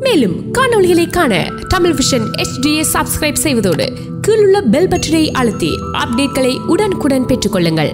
மேலும் காணொளிகளை காண Tamil vision HDயை subscribe செய்வதோடு கீழுள்ள பெல் பட்டனை அழுத்தி அப்டேட்களை உடனுக்குடன் பெற்றுக்கொள்ளுங்கள்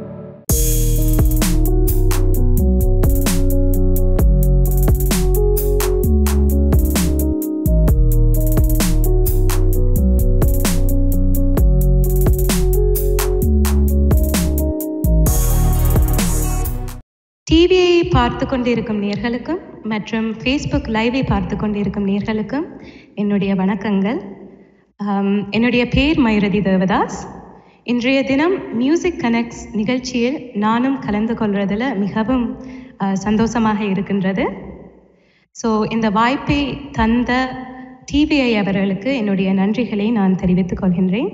டிவியை பார்த்து கொண்டிருக்கும் நேர்களுக்கும் மற்றும் ஃபேஸ்புக் லைவை பார்த்து கொண்டிருக்கும் நேர்களுக்கும் என்னுடைய வணக்கங்கள் ஆம், என்னுடைய பேர் மயூரதி தேவதாஸ் இன்றைய தினம் மியூசிக் கனெக்ட்ஸ் நிகழ்ச்சியில் நானும் கலந்து கொள்வதில் மிகவும் ஆ, சந்தோஷமாக இருக்கின்றது ஸோ இந்த வாய்ப்பை தந்த டிவிஐ அவர்களுக்கு என்னுடைய நன்றிகளை நான் தெரிவித்துக் கொள்கின்றேன்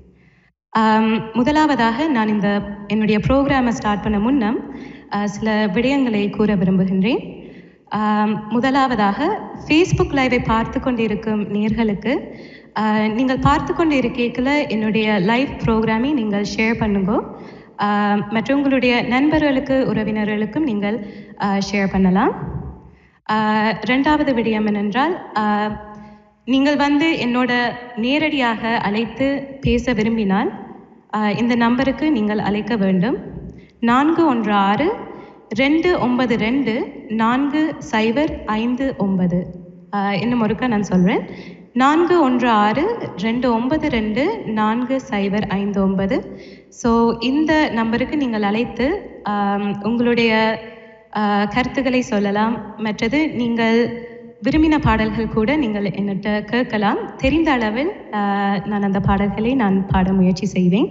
ஆம், முதலாவதாக நான் இந்த என்னுடைய ப்ரோக்ராமை ஸ்டார்ட் பண்ண முன்னம் ஆ, சில விடயங்களை கூற விரும்புகின்றேன் ஆம், முதலாவதாக ஃபேஸ்புக் லைவை பார்த்து கொண்டிருக்கும் நேர்களுக்கு ஆ, நீங்கள் பார்த்து கொண்டு இருக்கீங்கள என்னுடைய லைவ் ப்ரோக்ராமை நீங்கள் ஷேர் பண்ணுங்க ஆம், மற்ற உங்களுடைய நண்பர்களுக்கு உறவினர்களுக்கும் நீங்கள் ஷேர் பண்ணலாம் ஆ, ரெண்டாவது விடயம் என்னென்றால் ஆ, நீங்கள் வந்து என்னோட நேரடியாக அழைத்து பேச விரும்பினால் ஆ, இந்த நம்பருக்கு நீங்கள் அழைக்க வேண்டும் நான்கு ஒன்று ஆறு ரெண்டு ஒன்பது ரெண்டு நான்கு சைபர் ஐந்து ஒன்பது ஆ, இன்னும் ஒருக்கா நான் சொல்கிறேன் நான்கு ஒன்று ஆறு ரெண்டு ஒன்பது ரெண்டு நான்கு சைபர் ஐந்து ஒன்பது ஸோ இந்த நம்பருக்கு நீங்கள் அழைத்து ஆம், உங்களுடைய ஆ, கருத்துக்களை சொல்லலாம் மற்றது நீங்கள் விரும்பின பாடல்கள் கூட நீங்கள் என்னிட்ட கேட்கலாம் தெரிந்த அளவில் ஆ, நான் அந்த பாடல்களை நான் பாட முயற்சி செய்வேன்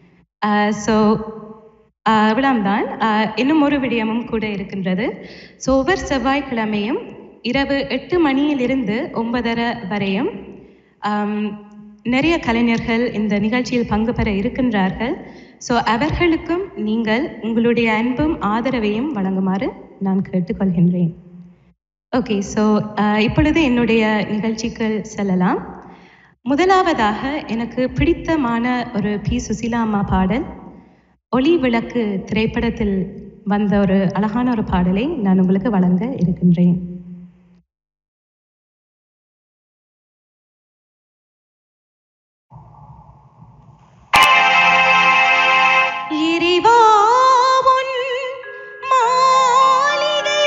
ஸோ அவ்வளவுதான் ஆஹ் இன்னும் ஒரு விடயமும் கூட இருக்கின்றது ஸோ ஒவ்வொரு செவ்வாய்க்கிழமையும் இரவு எட்டு மணியிலிருந்து ஒன்பதரை வரையும் ஆம், நிறைய கலைஞர்கள் இந்த நிகழ்ச்சியில் பங்கு பெற இருக்கின்றார்கள் ஸோ அவர்களுக்கும் நீங்கள் உங்களுடைய அன்பும் ஆதரவையும் வழங்குமாறு நான் கேட்டுக்கொள்கின்றேன் ஓகே ஸோ இப்பொழுது என்னுடைய நிகழ்ச்சிக்கு செல்லலாம் முதலாவதாக எனக்கு பிடித்தமான ஒரு பி சுசீலா அம்மா பாடல் ஒளி விளக்கு திரைப்படத்தில் வந்த ஒரு அழகான ஒரு பாடலை நான் உங்களுக்கு வழங்க இருக்கின்றேன் இறைவா உன் மாளிகை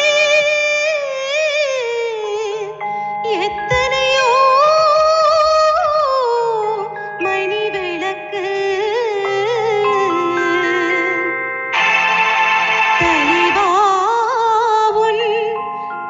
எத்தனையோ மணி விளக்கு தெளிவா உன்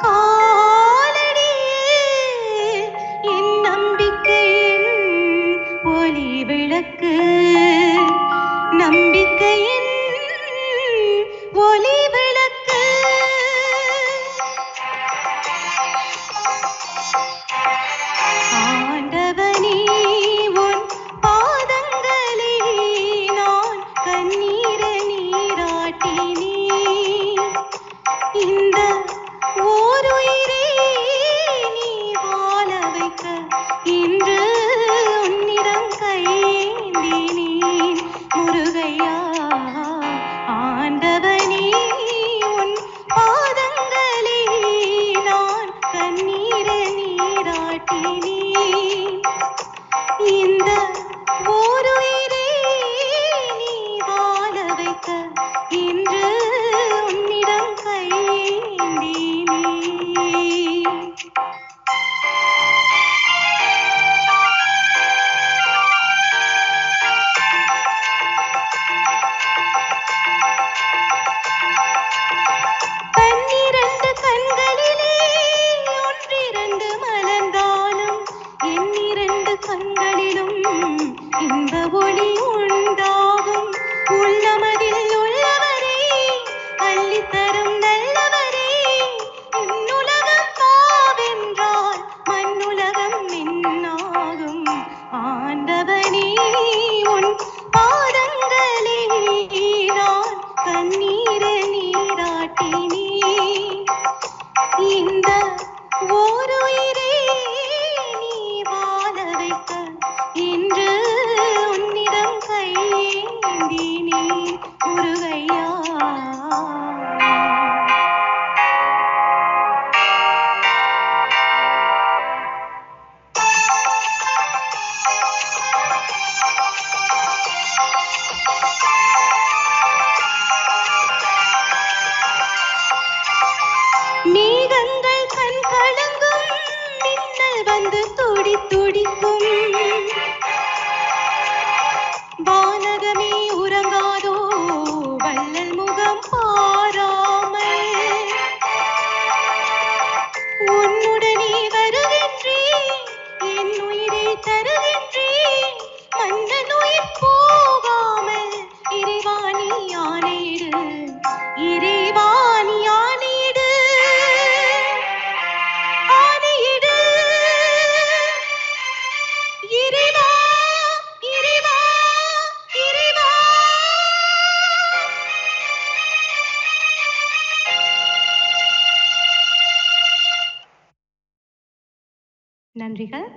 நன்றிகள்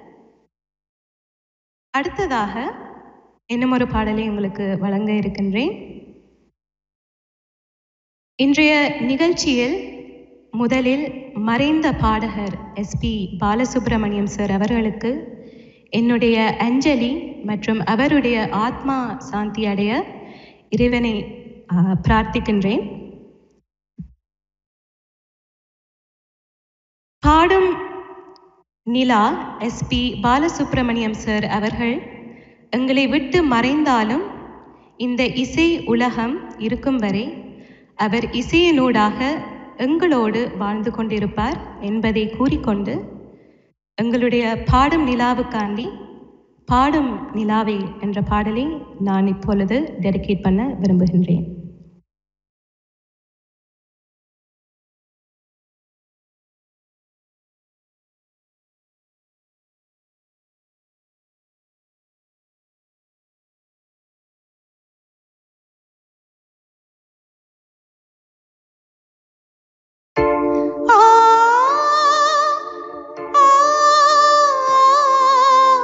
அடுத்ததாக இன்னும் ஒரு பாடலை உங்களுக்கு வழங்க இருக்கின்றேன் இன்றைய நிகழ்ச்சியில் முதலில் மறைந்த பாடகர் எஸ்பி பாலசுப்ரமணியம் சார் அவர்களுக்கு என்னுடைய அஞ்சலி மற்றும் அவருடைய ஆத்மா சாந்தி அடைய இறைவனை ஆ, பிரார்த்திக்கின்றேன் பாடும் நிலா எஸ்பி பாலசுப்ரமணியம் சார் அவர்கள் எங்களை விட்டு மறைந்தாலும் இந்த இசை உலகம் இருக்கும் வரை அவர் இசையினூடாக எங்களோடு வாழ்ந்து கொண்டிருப்பார் என்பதை கூறிக்கொண்டு எங்களுடைய பாடும் நிலாவுக்காண்டி பாடும் நிலாவே என்ற பாடலை நான் இப்பொழுது டெடிகேட் பண்ண விரும்புகின்றேன்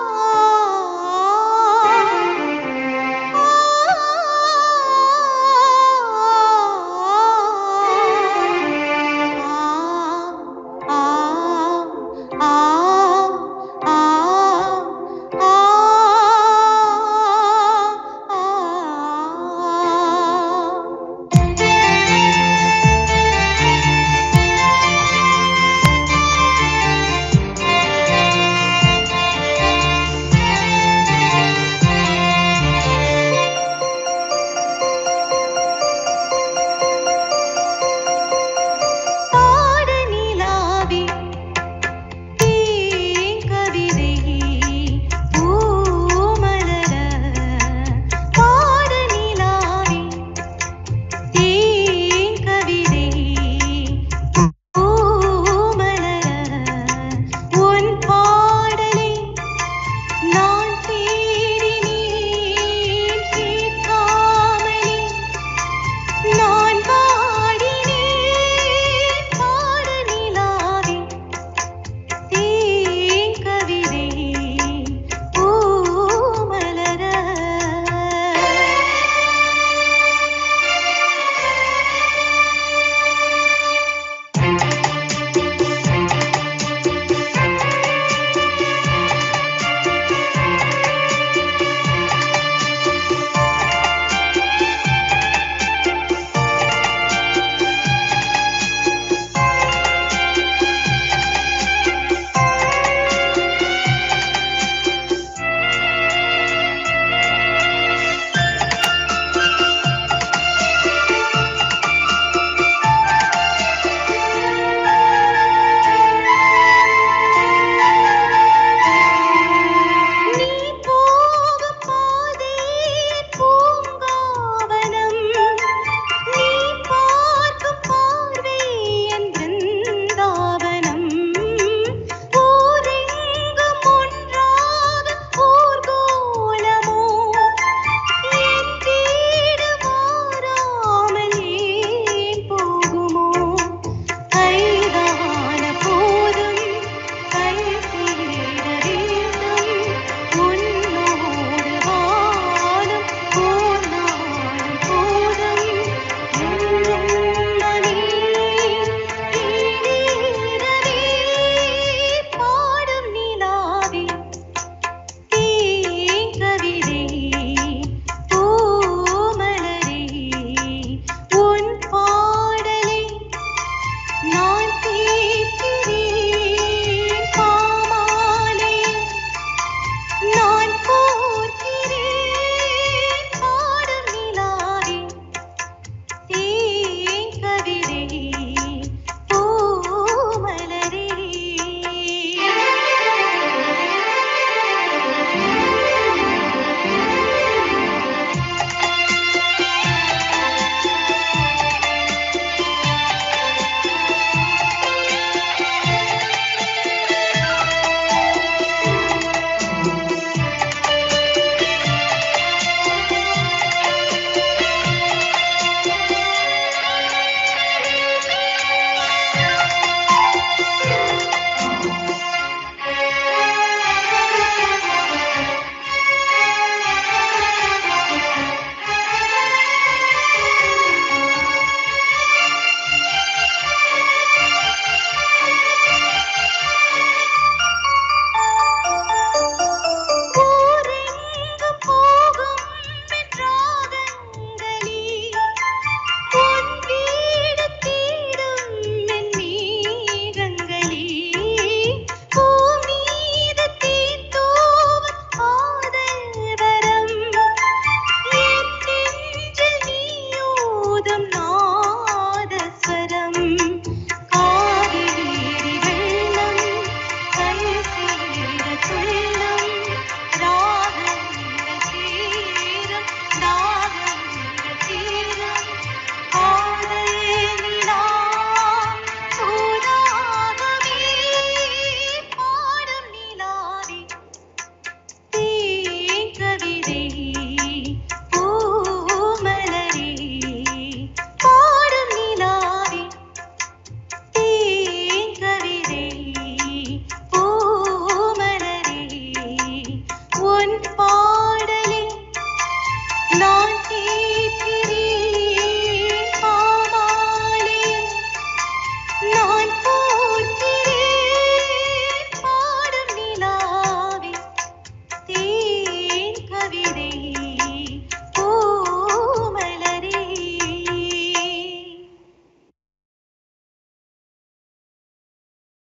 ஆ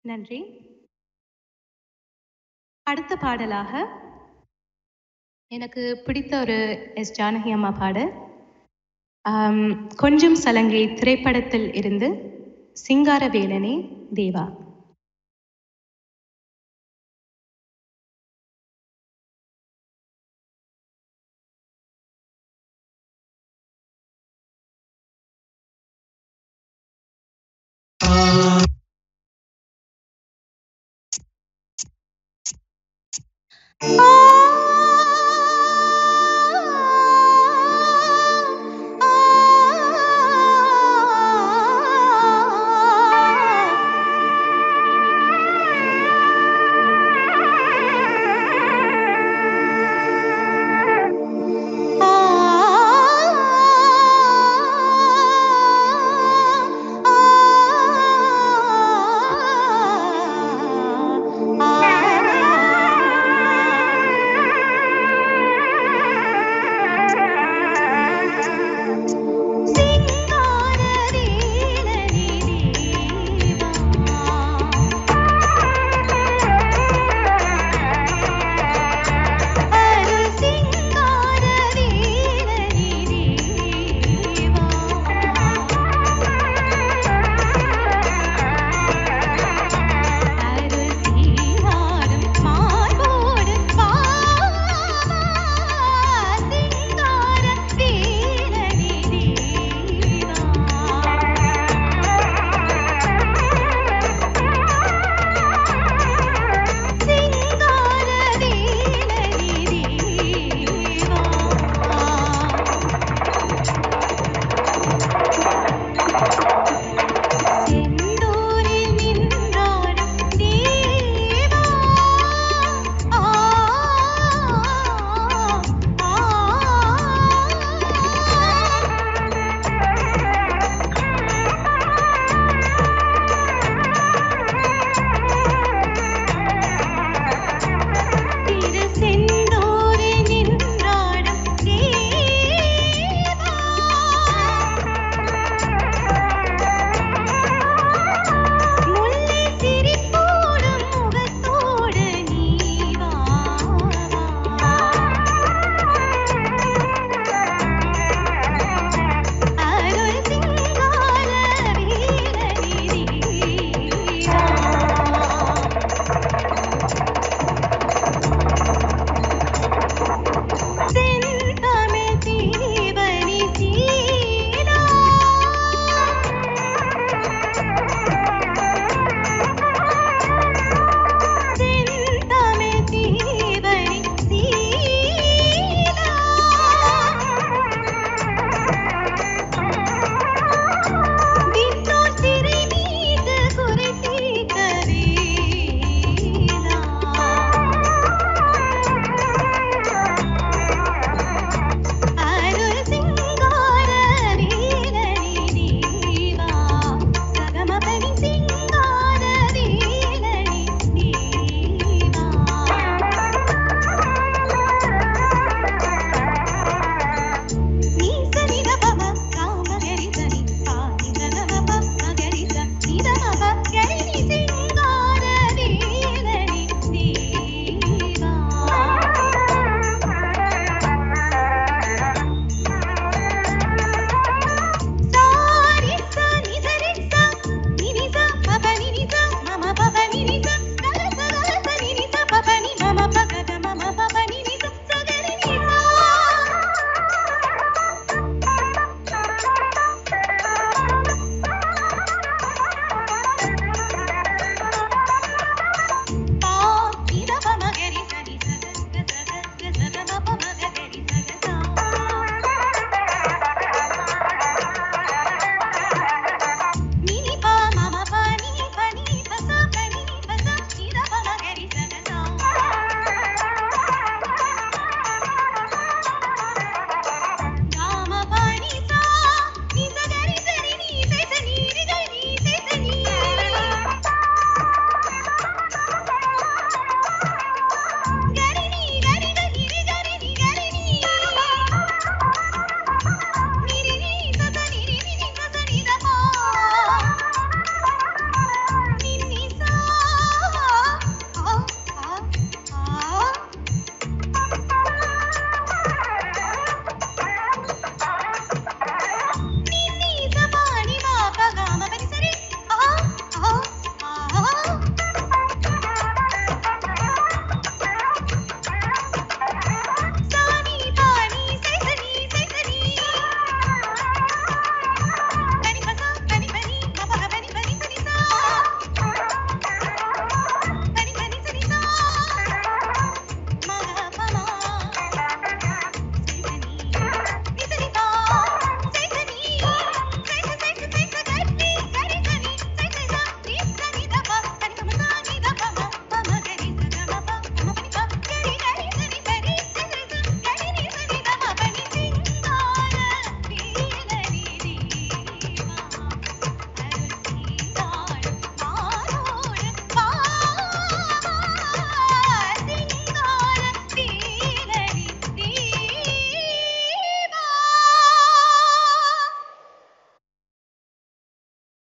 நன்றி அடுத்த பாடலாக எனக்கு பிடித்த ஒரு எஸ் ஜானகி அம்மா பாடல் ஆம், கொஞ்சம் சலங்கை திரைப்படத்தில் இருந்து சிங்காரவேலனே தேவா ஆ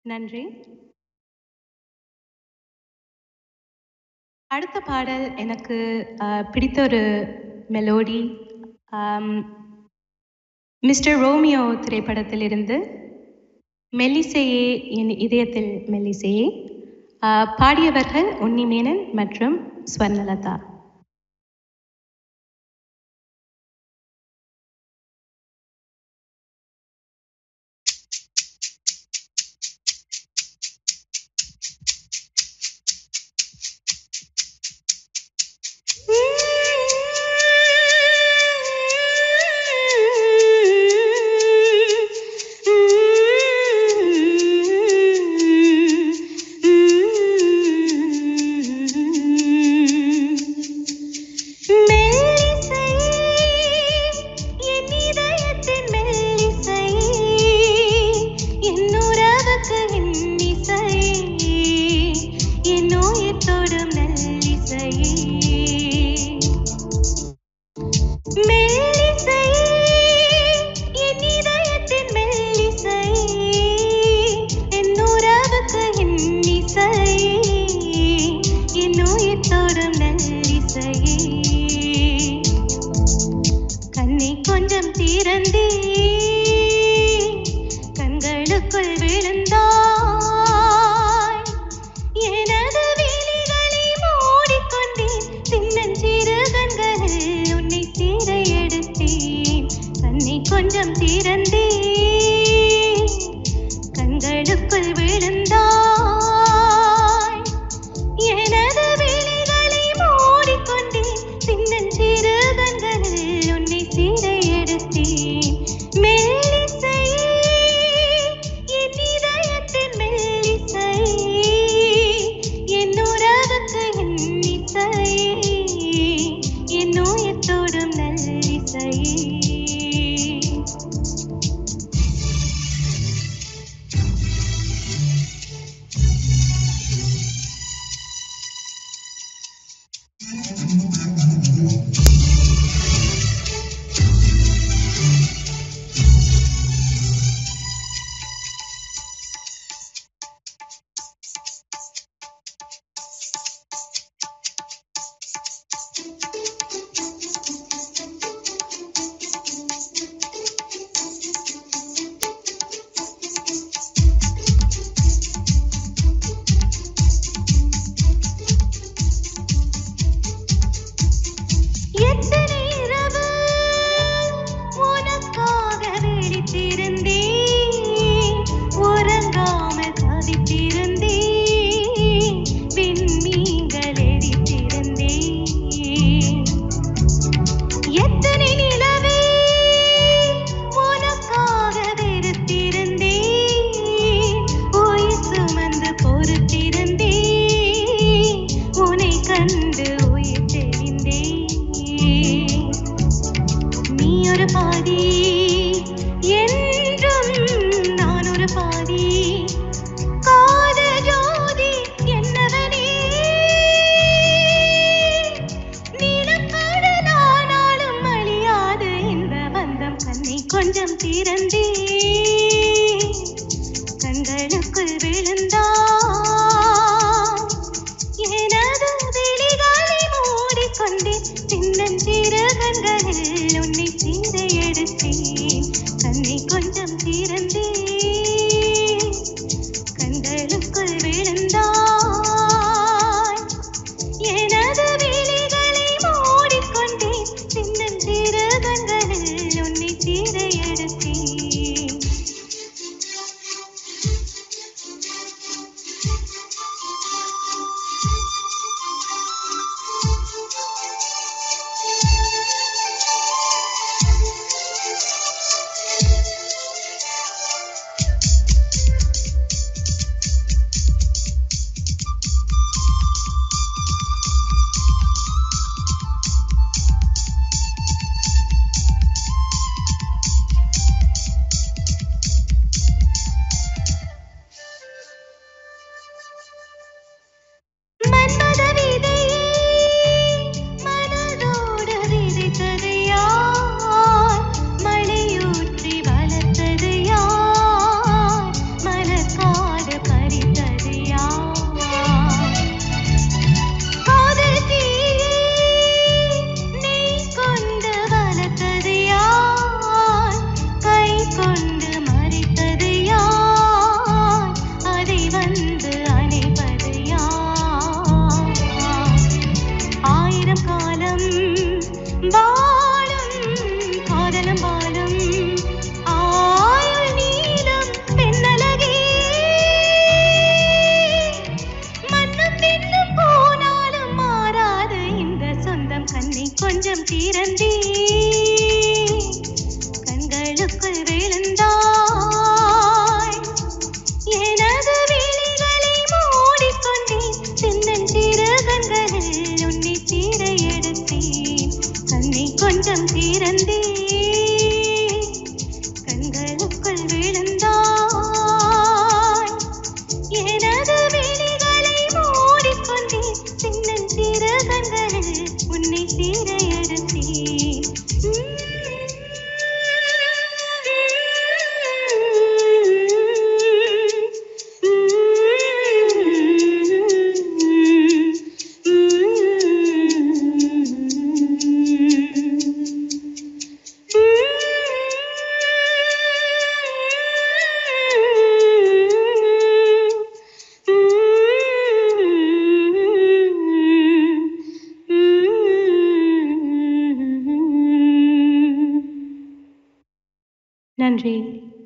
நன்றி அடுத்த பாடல் எனக்கு அஹ், பிடித்த ஒரு மெலோடி மிஸ்டர் ரோமியோ திரைப்படத்திலிருந்து மெல்லிசையே என் இதயத்தில் மெல்லிசையே அஹ், பாடியவர்கள் உன்னிமேனன் மற்றும் ஸ்வர்ணலதா நன்றி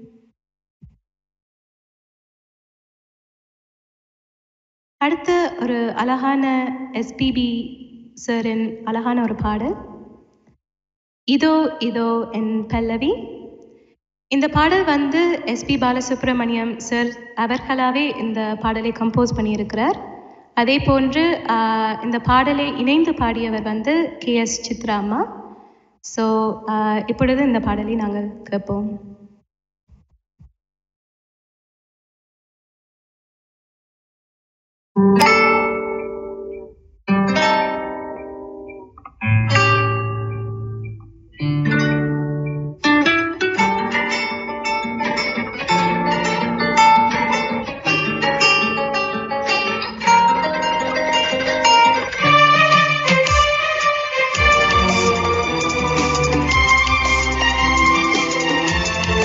அடுத்து ஒரு அழகான எஸ்பிபி சாரின் அழகான ஒரு பாடல் இதோ இதோ என் பல்லவி இந்த பாடல் வந்து எஸ்பி பாலசுப்ரமணியம் சார் அவர்களாவே இந்த பாடலை கம்போஸ் பண்ணியிருக்கிறார் அதே போன்று ஆஹ், இந்த பாடலை இணைந்து பாடியவர் வந்து கே எஸ் சித்ராமா ஸோ இப்பொழுது இந்த பாடலை நாங்கள் கேட்போம் இதோ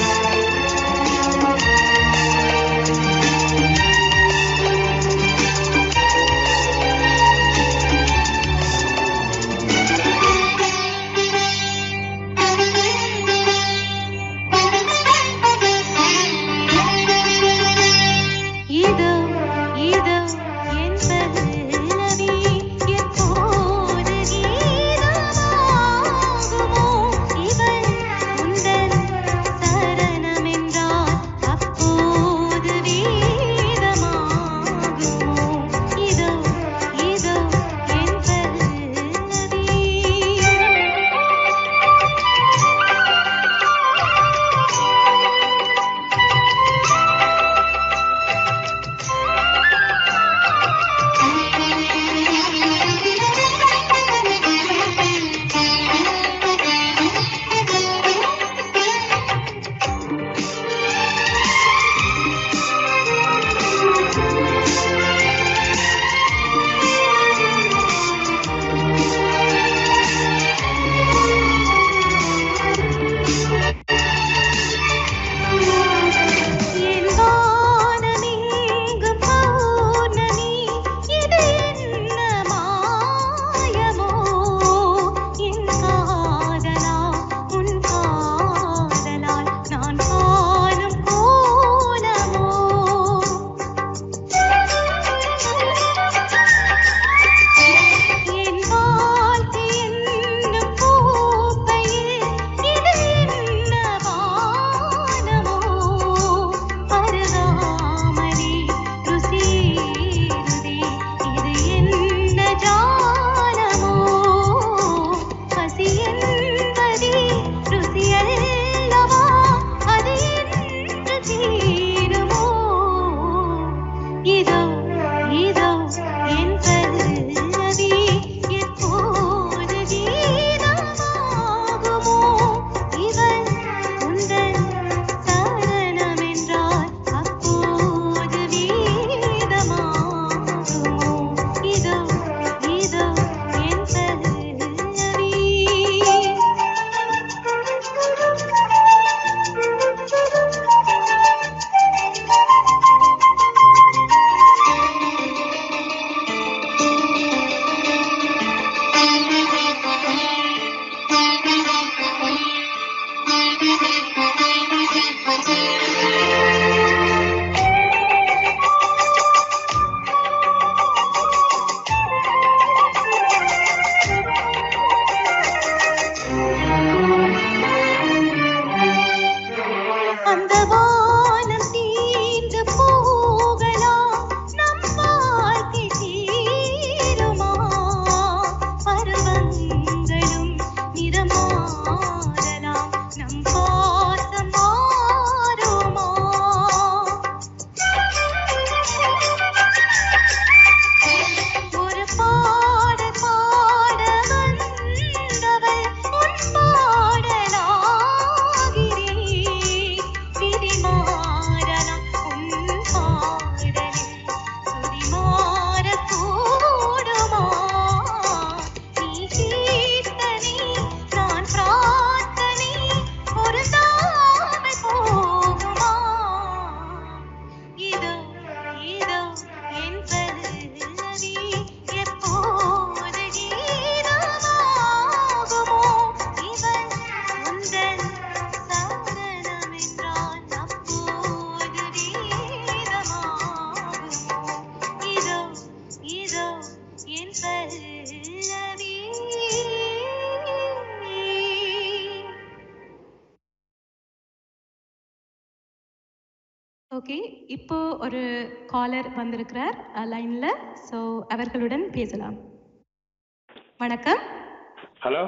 ஓகே இப்போ ஒரு காலர் வந்திருக்கிறார் லைன்ல ஸோ அவர்களுடன் பேசலாம் வணக்கம் ஹலோ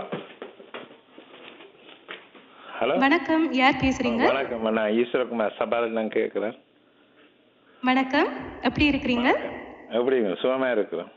ஹலோ வணக்கம் யார் பேசுறீங்க வணக்கம் நான் ஈஸ்வரகுமார் சபால் நான் கேட்குறேன் வணக்கம் எப்படி இருக்கிறீங்க எப்படிங்க சுகமா இருக்கிறோம்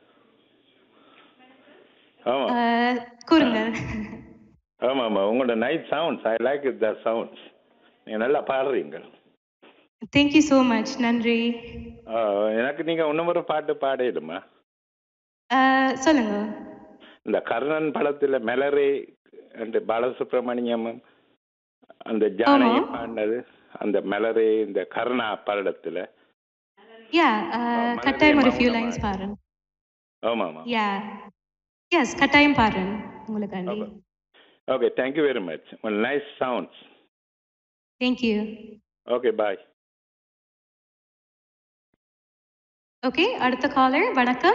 ஆமா அஹ், கூறுங்க ஆமா ஆமா உங்களோட night sounds I like it the sounds நீங்க நல்லா பாடுறீங்க தேங்க்யூ ஸோ மச் நன்றி ஆ, எனக்கு நீங்க இன்னும் ஒரு பாட்டு பாடிடுமா அஹ், சொல்லுங்க இந்த கர்ணன் படத்துல மெலரே அண்ட் பாலசுப்ரமணியம் அந்த ஜானகி ஆமா. பாடினது அந்த மெலரே இந்த கர்ணா படத்துல யா மலரே கட்டாயம் ஒரு ஃபியூ மௌனமா. லைன்ஸ் பாருங்க ஆமா ஆமா யா எஸ் கட்டாயம் பாருங்க உங்களுக்காண்டி Okay. Okay thank you very much nice sounds thank you okay bye okay அடுத்த காலர் வணக்கம்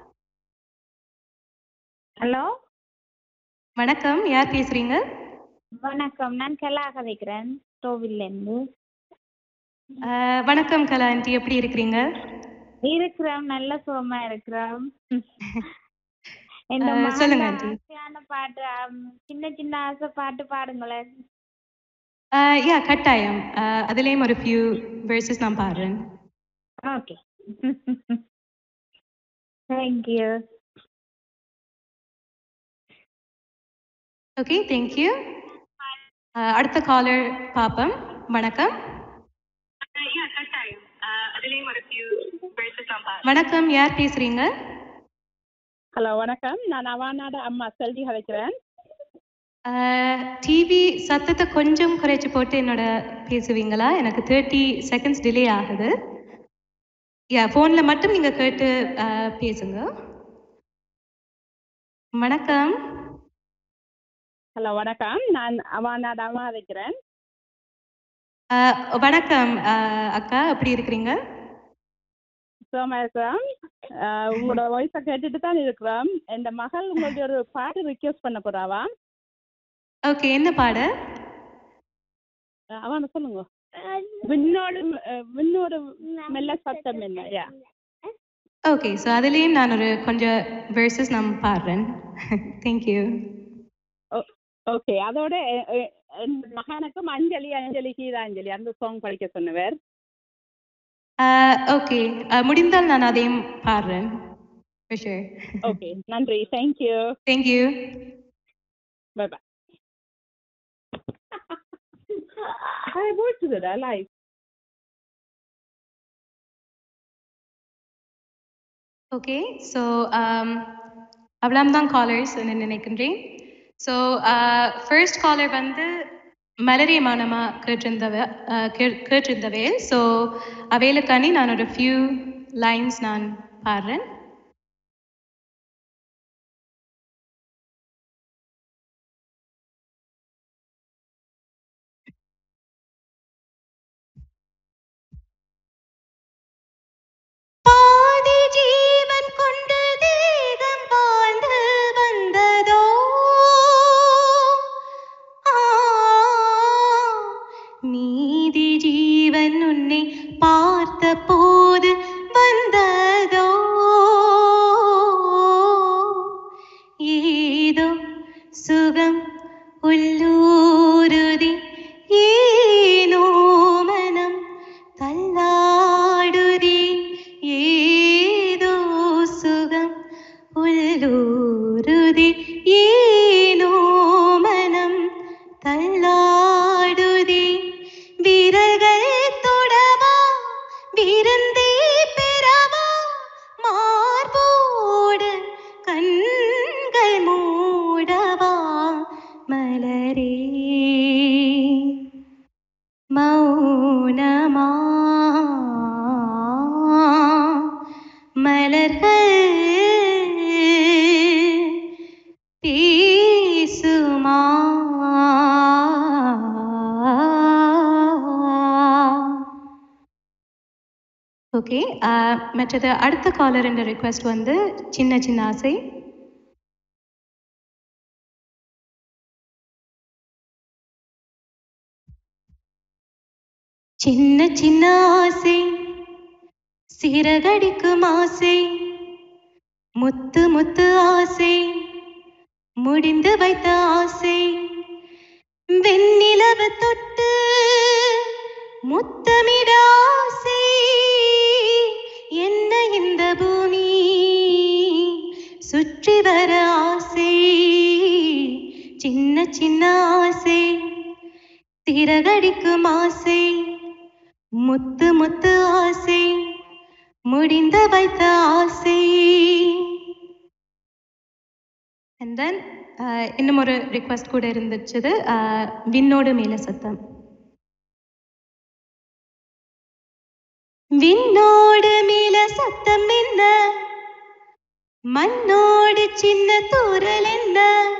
ஹலோ வணக்கம் யார் பேசுறீங்க வணக்கம் நான் கலா கதைக்கிறேன் கோவில்லேருந்து அஹ், வணக்கம் கலா ஆண்டி எப்படி இருக்கிறீங்க இருக்கிறோம் நல்ல சுகமா இருக்கிறோம் இந்த அஹ், மகன் சொல்லுங்க ஆண்டி. ஆசையான பாட்டு ஆம், சின்ன சின்ன ஆசை பாட்டு பாடுங்களேன் யா கட்டாயம் அஹ், அதுலேயும் ஒரு ஃபியூ வேர்சஸ் நான் பாடுறேன் ஓகே தேங்க்யூ ஓகே தேங்க்யூ அடுத்த காலர் பாப்பம் வணக்கம் வணக்கம் யார் பேசுறீங்க ஹலோ வணக்கம் நான் அவானாட அம்மா செல்வி கதைக்கிறேன் டிவி சத்தத்தை கொஞ்சம் குறைச்சு போட்டு என்னோட பேசுவீங்களா எனக்கு தேர்ட்டி செகண்ட்ஸ் டிலே ஆகுது யா ஃபோனில் மட்டும் நீங்கள் கேட்டு அஹ், பேசுங்க வணக்கம் ஹலோ வணக்கம் நான் அவானாட அம்மா கதைக்கிறேன் அஹ், வணக்கம் அஹ், அக்கா எப்படி இருக்கிறீங்க சுகமா இருக்கிறோம் ஆஹ் உங்களோட வாய்ஸை கேட்டுட்டு தான் இருக்கிறோம் இந்த மகள் உங்களுடைய ஒரு பாட்டு ரிக்வெஸ்ட் பண்ண போறாவா ஓகே என்ன பாட ஆஹ் அவன சொல்லுங்க விண்ணோடு அஹ் விண்ணோடு மெல்ல சத்தம் என்ன யா ஓகே ஸோ அதுலேயும் நான் ஒரு கொஞ்சம் வேர்சஸ் நான் பாடுறேன் தேங்க்யூ ஓகே அதோட எ- எ- என் மகனுக்கும் அஞ்சலி அஞ்சலி கீதாஞ்சலி அந்த சாங் படிக்க சொன்னவர் ஓகே முடிந்தால் நான் அதையும் பாடுறேன் For sure. ஓகே நன்றி thank you Thank you. Bye bye I voted it, I like. Okay so அவ்வளோதான் காலர்ஸ் நினைக்கின்றேன் ஸோ ஃபர்ஸ்ட் காலர் வந்து மலரே மானமா கேட்டிருந்தவ uh, கே- கேட்டிருந்தவே ஸோ அவைகளுக்காண்டி நான் ஒரு ஃபியூ லைன்ஸ் நான் பாடுறேன் பாதி ஜீவன் கொண்ட தேகம் வாழ்ந்து வந்ததோ ஆ, மீதி ஜீவன் உன்னை பார்த்த போது வந்ததோ ஏதோ சுகம் உள்ளூருதி ஏனோ மனம் தள்ளாடுதே ஏதோ சுகம் உள்ளூருதி ஏனோ மனம் தள்ளாடுதே விரல்கள் தொடவா விருந்தே பெறவா மார்போடு கண்கள் மூடவா மலரே மௌனமா மலர்கள் பேசுமா ஓகே மற்றது அடுத்த காலர் என்ற ரிக்வெஸ்ட் வந்து சின்ன சின்ன ஆசை சின்ன சின்ன ஆசை சிறகடிக்கும் ஆசை முத்து முத்து ஆசை முடிந்து வைத்த ஆசை வெண்ணிலவ தொட்டு முத்தமிட ஆசை என்ன இந்த பூமி சுற்றி வர ஆசை சின்ன சின்ன ஆசை சிறகடிக்கும் ஆசை முத்து முத்து ஆசை முடிந்த வைத்த ஆசை அண்ட் தென் இன்னும் ஒரு ரிக்வஸ்ட் கூட இருந்துச்சுது uh, விண்ணோடு மேல சத்தம் விண்ணோடு மேல சத்தம் என்ன மண்ணோடு சின்ன தூரல் என்ன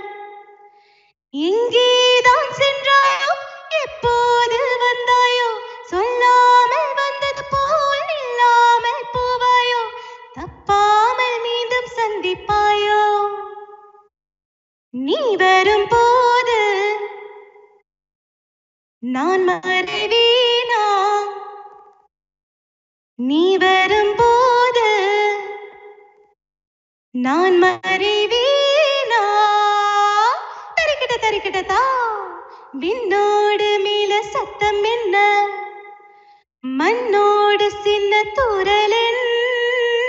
எங்கேதான் சென்றாயோ எப்போது வந்தாயோ சொல்லாமல் வந்தது போல் இல்லாமல் போவாயோ தப்பாமல் மீண்டும் சந்திப்பாயோ நீ வரும் போது நான் மறைவேனா நீ வரும் போது நான் மறைவேனா தரிக்கிட்ட தரிக்கிட்ட தா விண்ணோடு மேல சத்தம் என்ன மண்ணோடு சின்ன தூரல் என்ன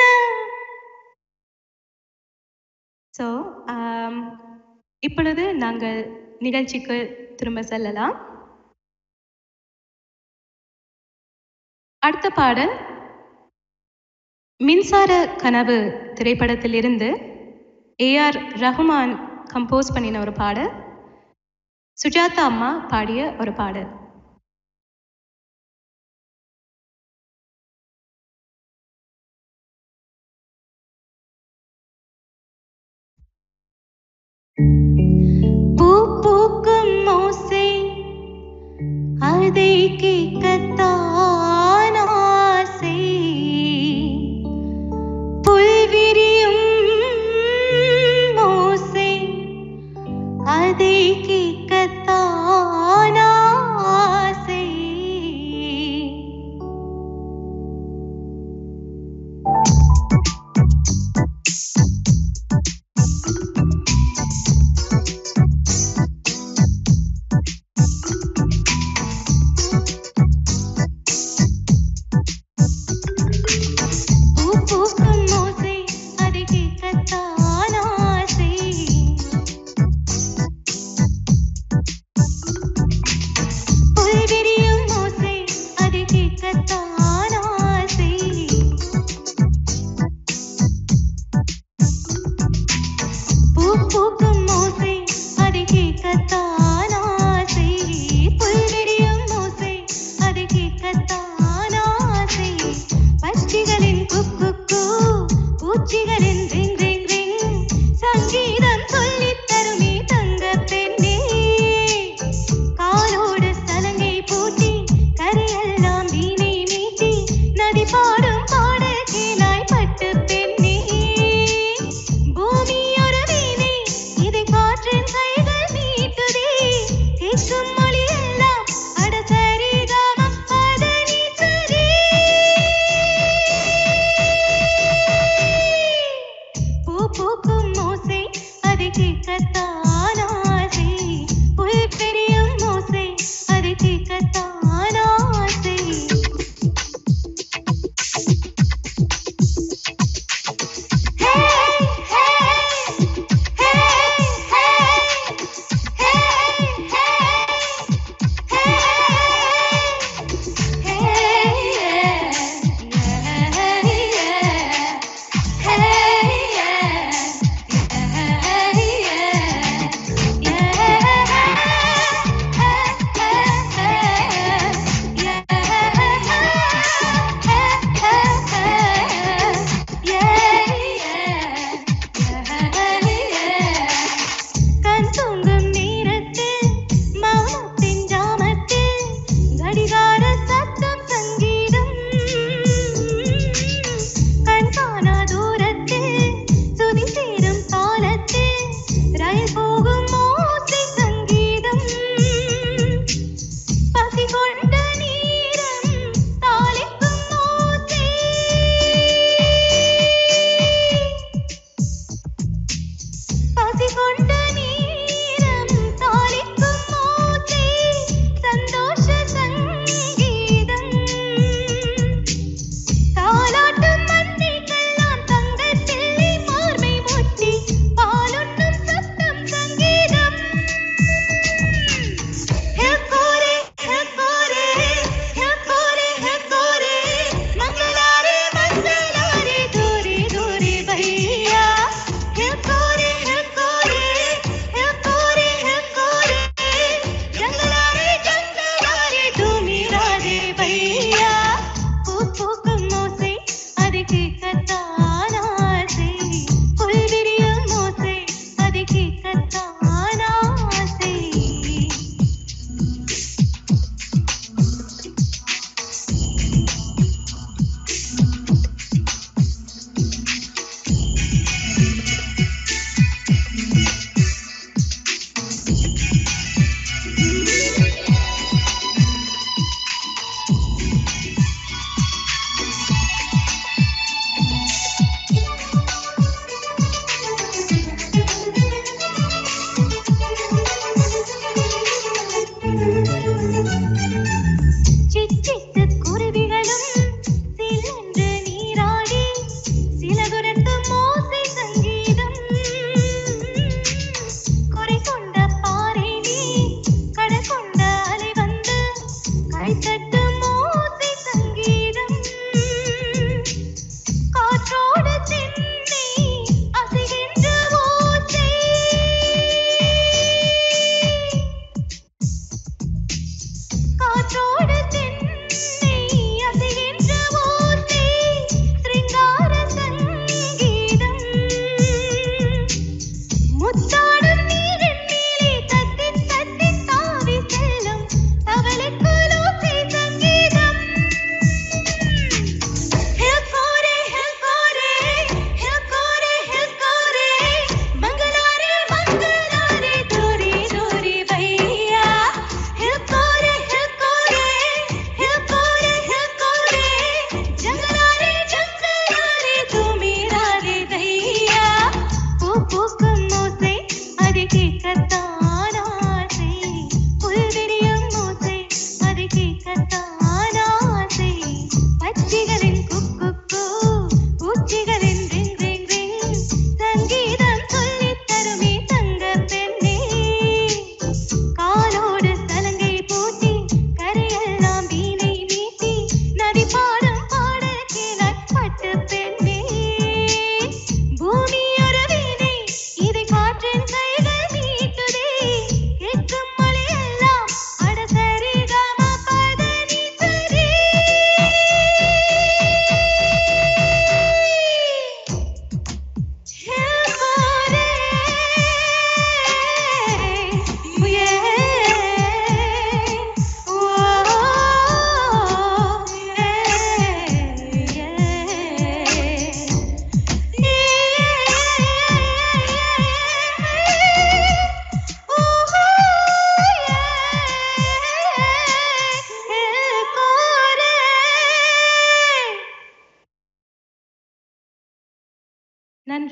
ஸோ இப்பொழுது நாங்கள் நிகழ்ச்சிக்கு திரும்ப செல்லலாம் அடுத்த பாடல் மின்சார கனவு திரைப்படத்திலிருந்து ஏஆர் ரஹ்மான் கம்போஸ் பண்ணின ஒரு பாடல் சுஜாதா அம்மா பாடிய ஒரு பாடல் பூ பூக்கும் ஓசை அதை கேட்கத்தான் ஆசை புல் விரியும் ஓசை அதை கேட்கத்தான் ஆசை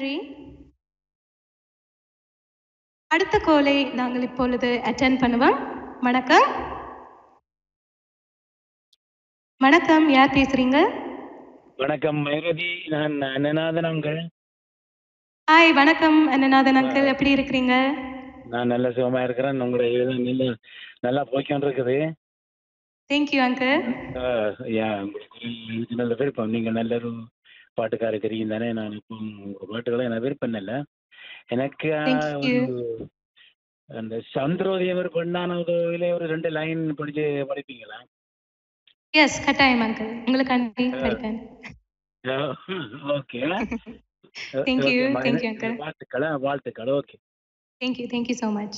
நன்றி அடுத்த கோலை நாங்கள் இப்பொழுது அட்டென்ட் பண்ணுவோம் வணக்கம் வணக்கம் யார் பேசுறீங்க வணக்கம் மைரதி நான் அன்னநாதன் அங்கிள் ஹாய் வணக்கம் அண்ணநாதன் அங்கிள் எப்படி இருக்கிறீங்க நான் நல்ல சுகமா இருக்கிறேன் உங்களோட இதெல்லாம் நல்ல நல்லா போய்க்கொண்டு இருக்குது தேங்க்யூ அங்கிள் ஆஹ் yeah, உங்களுக்கு இதுக்கு நல்ல விருப்பம் நீங்க நல்ல ஒரு பாட்டுக்கார தெரியும் தானே நான் இப்போ உங்க பாட்டுகளை எனக்கு விருப்பம் இல்லை எனக்கு ஆஹ், Thank you. ஒரு அந்த சந்திரோதயம் ஒரு பெண்ணான உதவியில ஒரு ரெண்டு லைன் படிச்சு படிப்பீங்களா எஸ் கட்டாயம் அங்கிள் உங்களுக்காண்டி படிப்பேன் okay Thank you, thank you, uncle. வாழ்த்துக்கள் வாழ்த்துக்கள் okay thank you thank you so much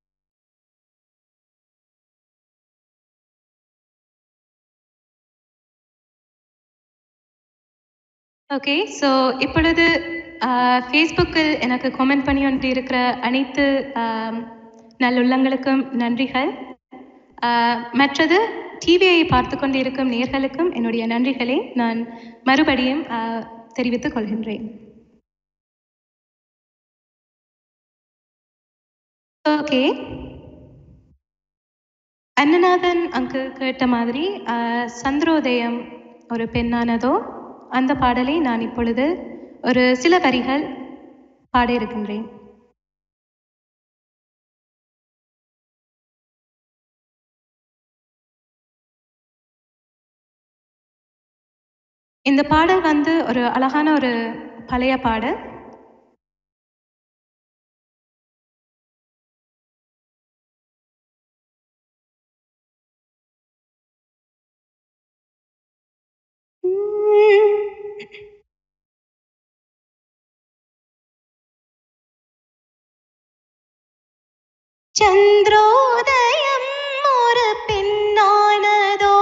okay so இப்பொழுது ஃபேஸ்புக்கில் எனக்கு கமெண்ட் பண்ணி கொண்டு இருக்கிற அனைத்து ஆம், நல்லுள்ளங்களுக்கும் நன்றிகள் ஆஹ், மற்றது டிவியை பார்த்து கொண்டு இருக்கும் நேர்களுக்கும் என்னுடைய நன்றிகளை நான் மறுபடியும் ஆஹ், தெரிவித்துக் கொள்கின்றேன் ஓகே அன்னநாதன் அங்கு கேட்ட மாதிரி ஆஹ், சந்திரோதயம் ஒரு பெண்ணானதோ அந்த பாடலை நான் இப்பொழுது ஒரு சில வரிகள் பாட இருக்கின்றேன் இந்த பாடல் வந்து ஒரு அழகான ஒரு பழைய பாடல் சந்திரோதயம் ஒரு பெண்ணானதோ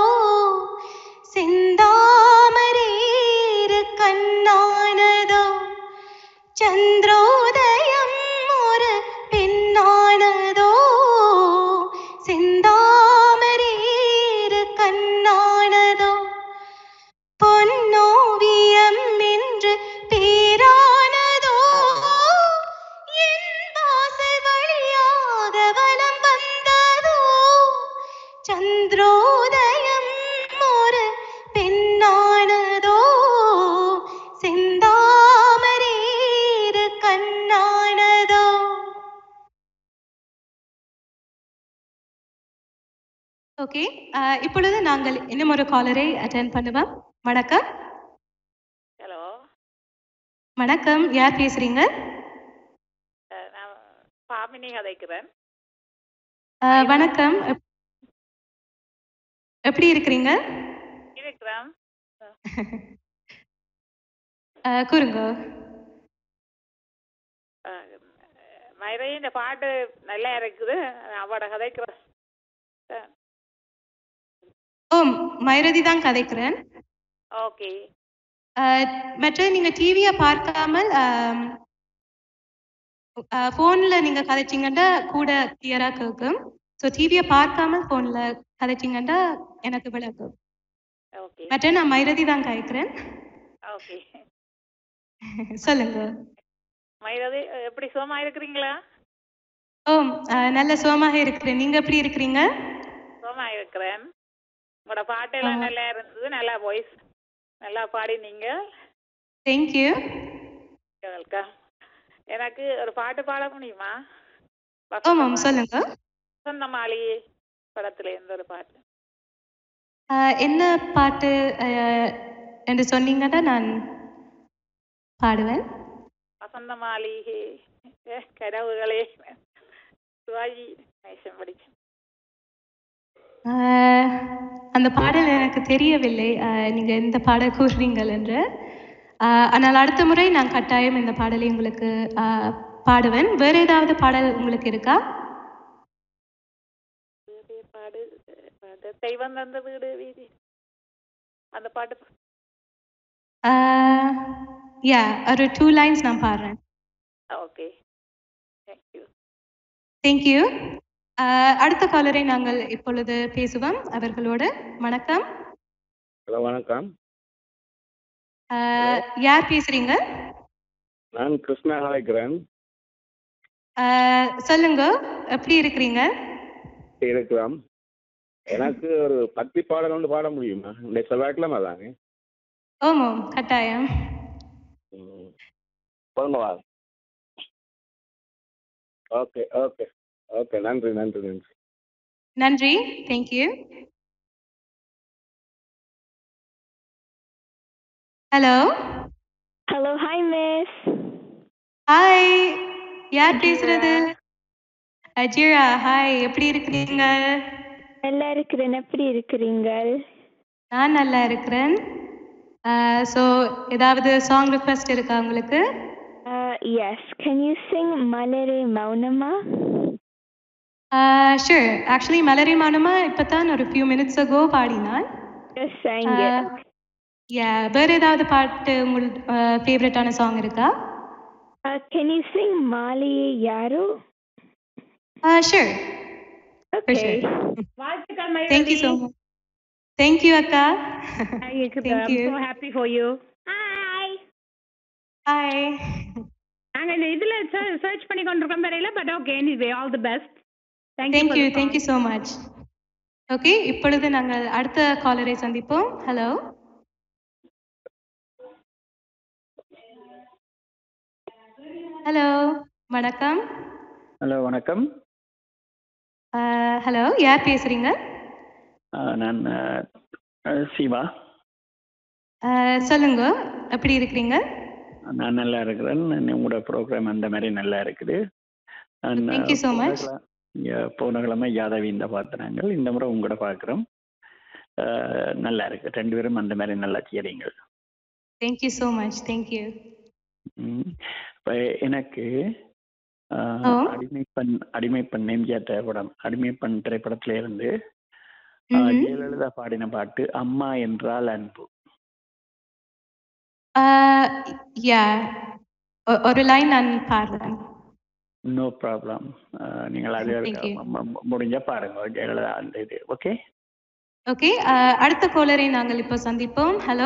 செந்தாமரேறு கண்ணானதோ சந்திரோதயம் ஒரு பெண்ணானதோ செந்தாமரேறு கண்ணானதோ பொன்னோவியம் என்று பேரானதோ என் வாசல் வழியாக வலம் வந்ததோ சந்திரோதயம் ஒரு பெண்ணானதோ செந்தாமரேறு கண்ணானதோ ஓகே இப்பொழுது நாங்கள் இன்னும் ஒரு காலரை அட்டென்ட் பண்ணுவோம் வணக்கம் ஹலோ வணக்கம் யார் பேசுறீங்க நான் பாமினி கதைக்கிறேன் அஹ், வணக்கம் எப்- எப்படி இருக்கிறீங்க இருக்கிறேன் அஹ், கூறுங்க மயிரை இந்த பாட்டு நல்லா இருக்குது அவட கதைக்கிறேன் ஓம் மைரதி தான் கதைக்கிறேன் ஓகே அஹ், மற்றது நீங்க டிவியை பார்க்காமல் ஃபோன்ல நீங்க கதைச்சீங்கன்னா கூட கிளியரா கேட்கும் ஸோ டிவியை பார்க்காமல் ஃபோன்ல கதைச்சீங்கன்னா எனக்கு விளக்கும் ஓகே மற்ற நான் மைரதி தான் கதைக்கிறேன் ஓகே சொல்லுங்க மயிரதி எப்படி சுகமா இருக்கிறீங்களா ஓம் அஹ், நல்ல சுகமாக இருக்கிறேன் நீங்க எப்படி இருக்கிறீங்க சுகமா இருக்கிறேன் உங்களோட பாட்டெல்லாம் நல்லா இருந்தது நல்லா வாய்ஸ் நல்லா பாடினீங்க தேங்க்யூ வெல்கம் எனக்கு ஒரு பாட்டு பாட முடியுமா ஆமாம் சொல்லுங்க வசந்த மாளிகை படத்துல இருந்து ஒரு பாட்டு ஆஹ் என்ன பாட்டு ஆஹ் என்று சொன்னீங்கன்னா நான் பாடுவேன் வசந்த மாளிகை அஹ், கனவுகளே சிவாஜி நேசம் படிச்சேன் ஆஹ் அந்த பாடல் எனக்கு தெரியவில்லை ஆஹ் நீங்க எந்த பாடல் கூறுறீங்கள் என்று ஆஹ் ஆனால் அடுத்த முறை நான் கட்டாயம் இந்த பாடலை உங்களுக்கு ஆஹ் பாடுவேன் வேற ஏதாவது பாடல் உங்களுக்கு இருக்கா வேறு பாடு அஹ், பாட்டு தெய்வம் தந்த வீடு வீதி அந்த பாட்டு யா ஒரு டூ லைன்ஸ் நான் பாடுறேன் ஓகே தேங்க்யூ தேங்க்யூ அடுத்த காலரை நாங்கள் இப்பொழுது பேசுவோம் அவர்களோடு வணக்கம் ஹலோ வணக்கம் ஆஹ் யார் பேசுறீங்க நான் கிருஷ்ணா அழைக்கிறேன் ஆஹ் சொல்லுங்க எப்படி இருக்கிறீங்க இருக்கலாம் எனக்கு ஒரு பக்தி பாடல் வந்து பாட முடியுமா இந்த செவ்வாய்க்கிழமை தானே ஓமோ கட்டாயம் சொல்லுங்க ஓகே ஓகே ஓகே நன்றி நன்றி நன்றி நன்றி thank you hello hello hi miss hi யார் பேசுறது அஜிரா ஹாய் எப்படி இருக்கிறீங்க நல்லா இருக்கிறேன் எப்படி இருக்கிறீங்கள் நான் நல்லா இருக்கிறேன் ஸோ ஏதாவது சாங் ரிக்வெஸ்ட் இருக்கா உங்களுக்கு எஸ் கேன் யூ சிங் மலரே மௌனமா ஷூர் ஆக்சுவலி மலரி மானமா இப்போ தான் ஒரு ஃபியூ மினிட்ஸ் அகோ பாடினான் sang it. யா வேற ஏதாவது பாட்டு உங்கள் ஃபேவரட்டான சாங் இருக்கா Uh, can you sing மாலையே யாரோ ஷூர் Okay. வாழ்த்துக்கள் தேங்க்யூ ஸோ மச் தேங்க்யூ அக்கா I'm Thank you. so happy for you. Hi hi நாங்க இந்த இதுல சர்ச் பண்ணி கொண்டிருக்கோம் வரையில but okay anyway all the best thank you thank you so much okay இப்பொழுது நாங்கள் அடுத்த காலரை சந்திப்போம் ஹலோ ஹலோ வணக்கம் ஹலோ வணக்கம் ஹலோ யார் பேசுறீங்க ஆஹ் நான் ஆஹ் சிவா அஹ், சொல்லுங்க எப்படி இருக்கிறீங்க நான் நல்லா இருக்கிறேன் நான் உங்களோட ப்ரோக்ராம் அந்த மாதிரி நல்லா இருக்குது நான், Thank you so போன much. கிழ- யா- போன கிழமை யாதவி இந்த பார்த்துனாங்க இந்த முறை உங்களோட பார்க்குறோம் நல்லா இருக்கு ரெண்டு பேரும் அந்த மாதிரி நல்லா செய்றீங்க தேங்க்யூ ஸோ மச் தேங்க்யூ ம். இப்ப எனக்கு ஆஹ், ஓ. அடிமை பெண் அடிமை பெண் எம்ஜிஆர் திரைப்படம் அடிமை பெண் திரைப்படத்துல இருந்து ஆஹ், ம்ஹும். ஜெயலலிதா பாடின பாட்டு அம்மா என்றால் அன்பு யா ஒரு லைன் நான் பாடுறேன் நோ ப்ராப்ளம் நீங்கள் அது Thank you. ம- ம- முடிஞ்சா பாருங்க ஜெயலலிதா அந்த இது ஓகே ஓகே அடுத்த கோலரை நாங்கள் இப்போ சந்திப்போம் ஹலோ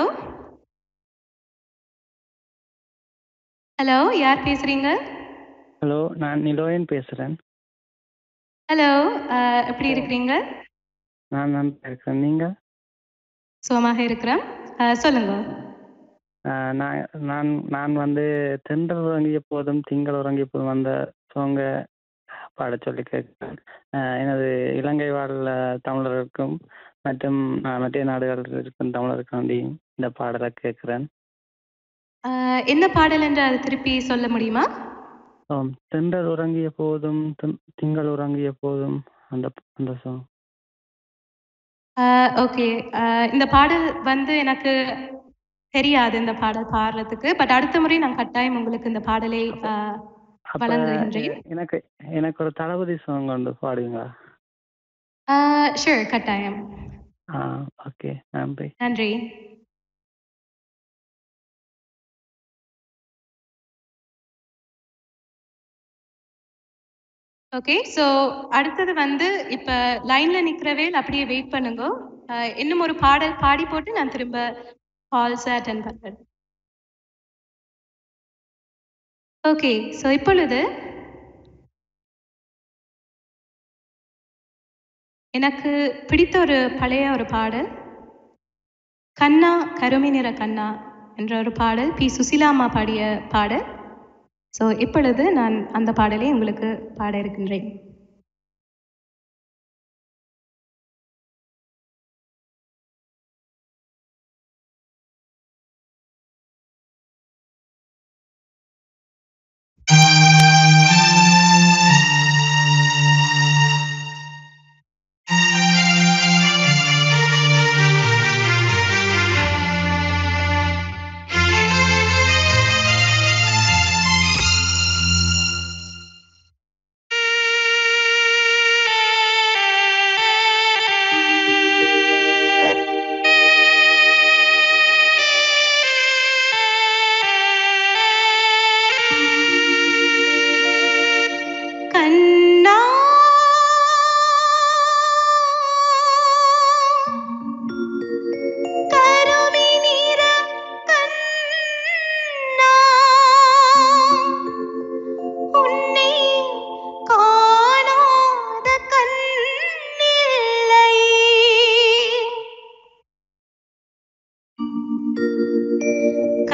ஹலோ யார் பேசுறீங்க ஹலோ நான் நிலோயன் பேசுகிறேன் ஹலோ எப்படி இருக்கிறீங்க நான் தான் இருக்கிறேன் நீங்கள் சுகமாக இருக்கிறேன் அஹ், சொல்லுங்க நான் நான் நான் வந்து தென்றல் உறங்கிய போதும் திங்கள் உறங்கிய போதும் அந்த சாங்க பாட சொல்லி கேட்கிறேன் அஹ், எனது இலங்கை வாழ் அஹ், தமிழர்களுக்கும் மற்றும் அஹ், மற்ற நாடுகளில் இருக்கும் தமிழருக்காண்டி இந்த பாடலை கேட்கிறேன் அஹ், என்ன பாடல் என்று அது திருப்பி சொல்ல முடியுமா ஆம், தென்றல் உறங்கிய போதும் திங்- திங்கள் உறங்கிய போதும் அந்த அந்த சாங் ஓகே இந்த பாடல் வந்து எனக்கு தெரியாது இந்த பாடல் பாடுறதுக்கு பட் அடுத்த முறை நான் கட்டாயம் உங்களுக்கு இந்த பாடலை அஹ், அப்ப வழங்குகின்றேன் எ- எனக்கு எனக்கு ஒரு தளபதி சாங் ஒன்று பாடுவீங்களா ஷூர் கட்டாயம் ஆ ஓகே நன்றி நன்றி ஓகே ஸோ அடுத்தது வந்து இப்போ லைன்ல நிற்கிறவே அப்படியே வெயிட் பண்ணுங்க அஹ், இன்னும் ஒரு பாடல் பாடி போட்டு நான் திரும்ப கால்ஸை அட்டன் பண்ணுறேன் ஓகே ஸோ இப்பொழுது எனக்கு பிடித்த ஒரு பழைய ஒரு பாடல் கண்ணா கருமை நிற கண்ணா என்ற ஒரு பாடல் பி சுசிலாம்மா பாடிய பாடல் ஸோ இப்பொழுது நான் அந்த பாடலை உங்களுக்கு பாட இருக்கின்றேன் Thank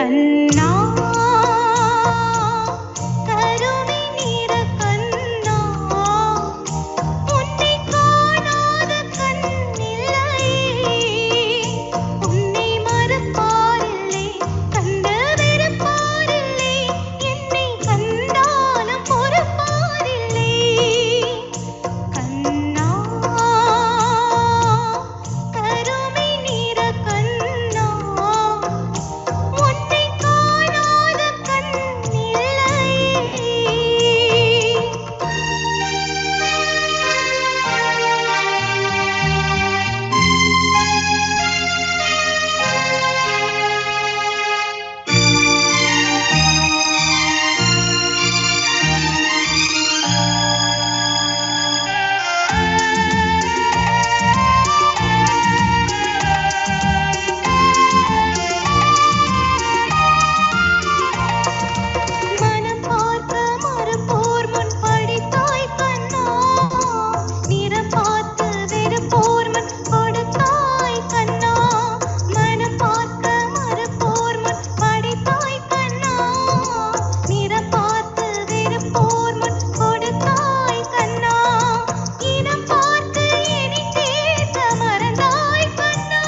கண்ணா கருமை நிற கண்ணா உன்னை காணாத கண்ணில்லையே உன்னை மறப்பாரில்லை கண்டு வெறுப்பாரில்லை என்னை கண்டாலும் பொறுப்பாரில்லை கண்ணா கருமை நிற கண்ணா உன்னை காணாத மனம் பார்க்க மறுப்போர் முன் படித்தாய் கண்ணா நிறம் பார்த்து வெறுப்போர் முன் கொடுத்தாய் கண்ணா மனம் பார்க்க மறுப்போர் முன் படித்தாய் கண்ணா நிறம் பார்த்து வெறுப்போர் முன் கொடுத்தாய் கண்ணா இனம் பார்த்து இனி பேச மறந்தாய் கண்ணா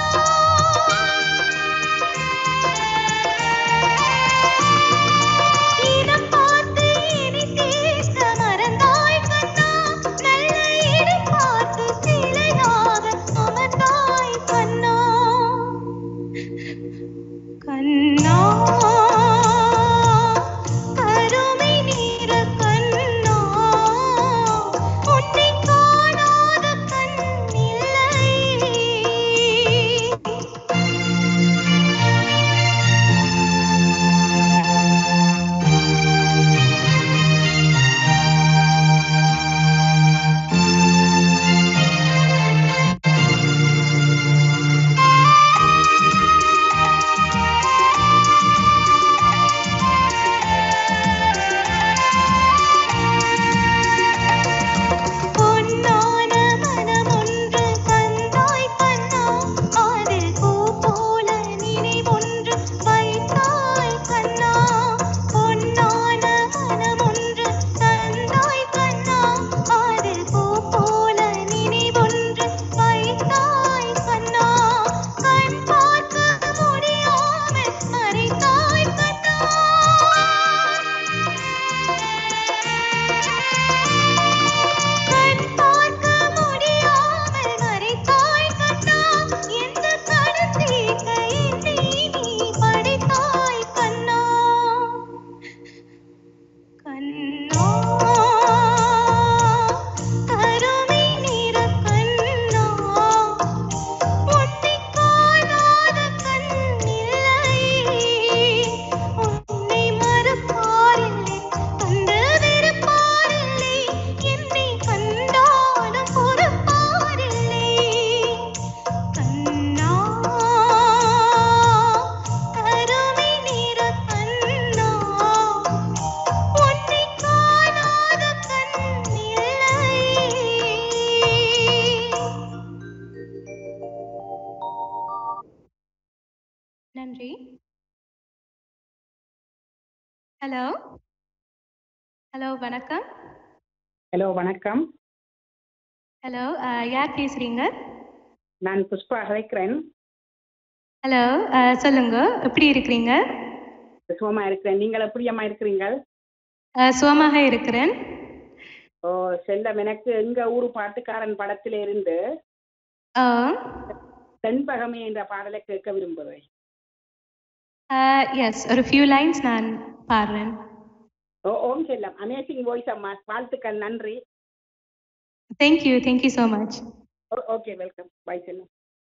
இனம் பார்த்து இனி பேச மறந்தாய் கண்ணா நல்ல இடம் பார்த்து சிலையாக அமர்ந்தாய் கண்ணா கண்ணா கருமை நிற கண்ணா உன்னை காணாத கண்ணில்லை பொன்னான மனமொன்று தந்தாய் கண்ணா அதில் பூ போல நினைவொன்று வைத்தாய் கண்ணா பொன்னான மனமொன்று தந்தாய் கண்ணா அதில் பூ போல நினைவொன்று வைத்தாய் கண்ணா கண் பார்க்க முடியாமல் மறைத்தாய் கண்ணா கண் பார்க்க முடியாமல் மறைத்தாய் கண்ணா எந்த கடன் தீர்க்க என்னை நீ படைத்தாய் கண்ணா கண்ணா கருமை நிற கண்ணா உன்னை காணாத கண்ணில்லை உன்னை மறப்பாரில்லை கண்டு வெறுப்பாரில்லை என்னை கண்டாலும் பொறுப்பாரில்லை கண்ணா கருமை நிற கண்ணா உன்னை காணாத கண்ணில்லை நன்றி ஹலோ ஹலோ வணக்கம் ஹலோ வணக்கம் ஹலோ யார் பேசுறீங்க நான் புஷ்பா அழைக்கிறேன் ஹலோ சொல்லுங்க எப்படி இருக்கிறீங்க சுகமா இருக்கிறேன் நீங்கள் எப்படியம்மா இருக்கிறீங்க அஹ், சுகமாக இருக்கிறேன் ஓ செல்லம் எனக்கு எங்க ஊரு பாட்டுக்காரன் படத்தில இருந்து தென்பகமே என்ற பாடலை கேட்க விரும்புகிறேன் எஸ் ஒரு ஃபியூ லைன்ஸ் நான் பாடுறேன் ஓ ஓம் செல்லம் அமேசிங் வாய்ஸ் அம்மா வாழ்த்துக்கள் நன்றி thank you thank you so much okay welcome bye செல்லம்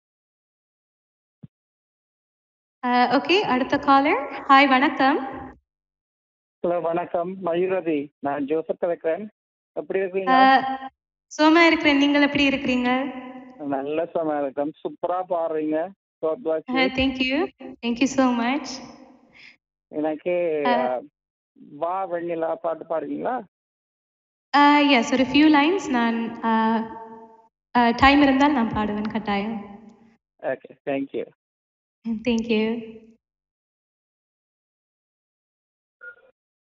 ஓகே அடுத்த காலர் ஹாய் வணக்கம் ஹலோ வணக்கம் மயூரதி நான் ஜோசப் கலக்கிறேன் எப்படி இருக்கீங்க சுகமா இருக்கிறேன் நீங்கள் எப்படி இருக்கிறீங்க நல்ல சமயம் இருக்கேன் சூப்பரா பாடுறீங்க God bless you. Thank you thank you so much எனக்கு அஹ், வா வெண்ணிலா பாட்டு பாடுவீங்களா எஸ் ஒரு ஃபியூ லைன்ஸ் நான் டைம் இருந்தால் நான் பாடுவேன் கட்டாயம் ஓகே தேங்க்யூ தேங்க்யூ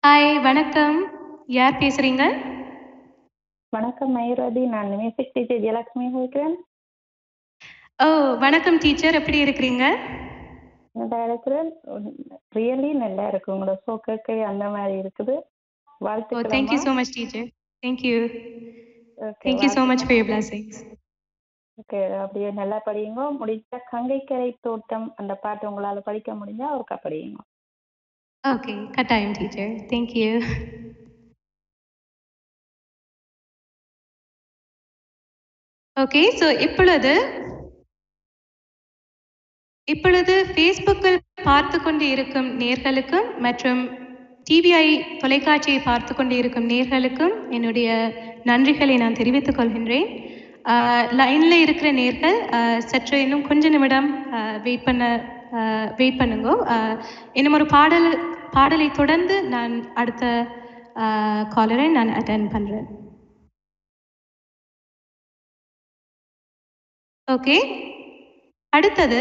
ஹாய் வணக்கம் யார் பேசுறீங்க வணக்கம் மயூரதி நான் மியூசிக் டீச்சர் ஜெயலட்சுமி இருக்கிறேன் ஓ வணக்கம் டீச்சர் எப்படி இருக்கிறீங்க நல்லா இருக்கிறேன் ரியலி நல்லா இருக்கு உங்களோட ஷோ கேட்க அந்த மாதிரி இருக்குது ஓ வாழ்த்துக்கள் தேங்க்யூ அம்மா. So much teacher thank you Okay, thank you so much for your வாழ்த்துக்கள். பிளஸிங்ஸ் ஓகே அப்படியே நல்லா படியுங்க முடிஞ்ச கங்கைக்கரை தோட்டம் அந்த பாட்டு உங்களால படிக்க முடிஞ்சா ஒருக்கா படியுங்க ஓகே கட்டாயம் டீச்சர் தேங்க்யூ ஓகே ஸோ இப்பொழுது இப்பொழுது ஃபேஸ்புக்கில் பார்த்து கொண்டு இருக்கும் நேர்களுக்கும் மற்றும் டிவிஐ தொலைக்காட்சியை பார்த்து கொண்டு இருக்கும் நேர்களுக்கும் என்னுடைய நன்றிகளை நான் தெரிவித்துக் கொள்கின்றேன் லைனில் இருக்கிற நேர்கள் ஆஹ் சற்று இன்னும் கொஞ்ச நிமிடம் வெயிட் பண்ண வெயிட் பண்ணுங்க ஆஹ் இன்னும் ஒரு பாடல் பாடலை தொடர்ந்து நான் அடுத்த காலரை நான் அட்டன் பண்ணுறேன் ஓகே அடுத்தது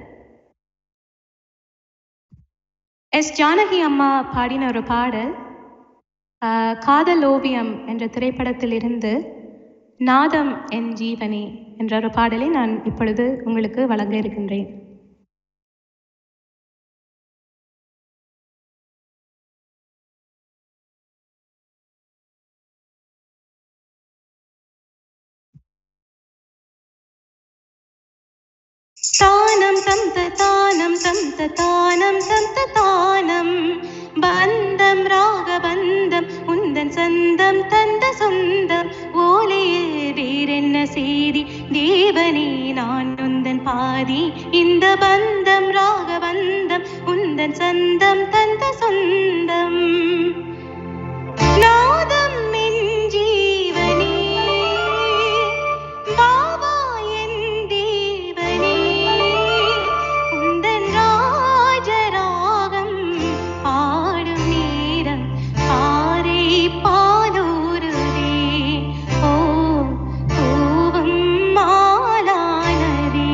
எஸ் ஜானகி அம்மா பாடின ஒரு பாடல் ஆஹ் காதல் ஓவியம் என்ற திரைப்படத்தில் இருந்து நாதம் என் ஜீவனே என்ற ஒரு பாடலை நான் இப்பொழுது உங்களுக்கு வழங்க இருக்கின்றேன் தானம் தம் தானம் தம் தானம் தம் தானம் பந்தம் ராகபந்தம் உந்தன் சந்தம் தந்த சொந்தம் ஓலையில் வேறென்ன செய்தி தேவனே நான் உந்தன் பாதி இந்த பந்தம் ராகபந்தம் உந்தன் சந்தம் தந்த சொந்தம் நாதம் என் ஜீவனே பாவா என் தேவனே உந்தன் ராஜராகம் பாடும் நேரம் பாறை பாலூருதே ஓ கோபம் மாலானதே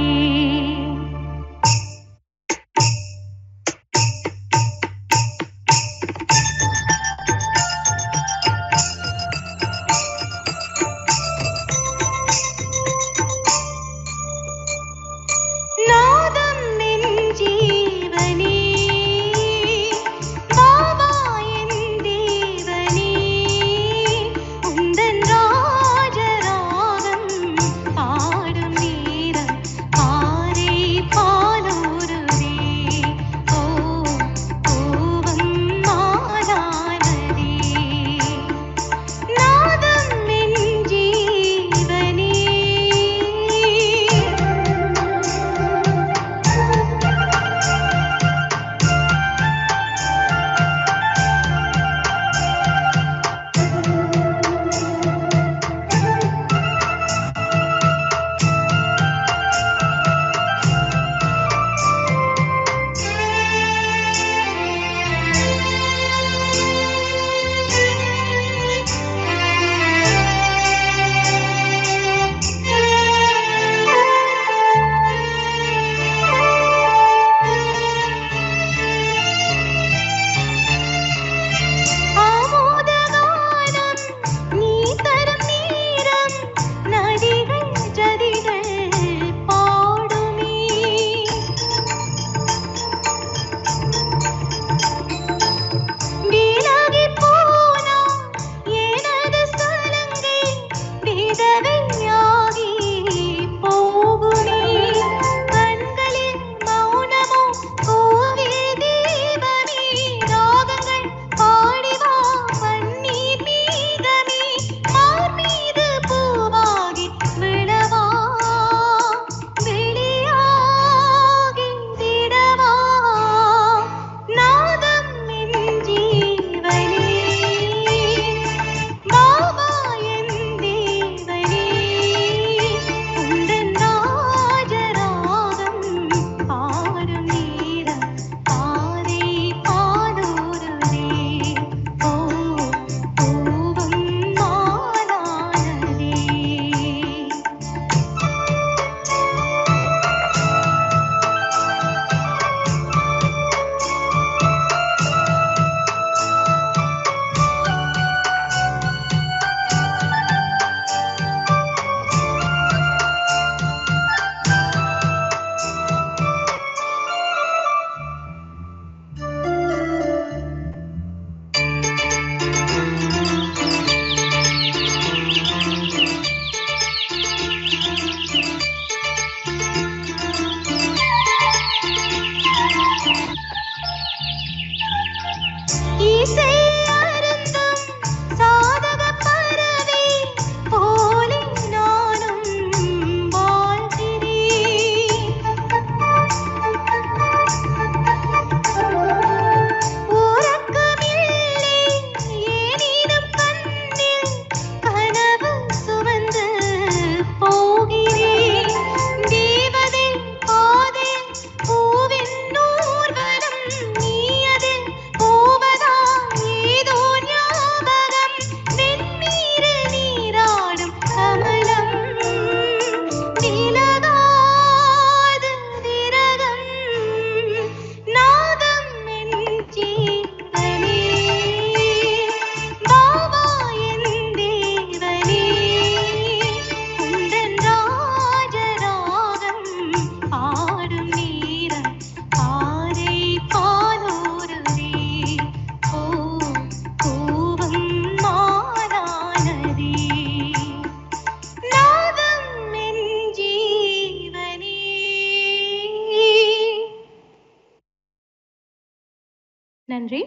நன்றி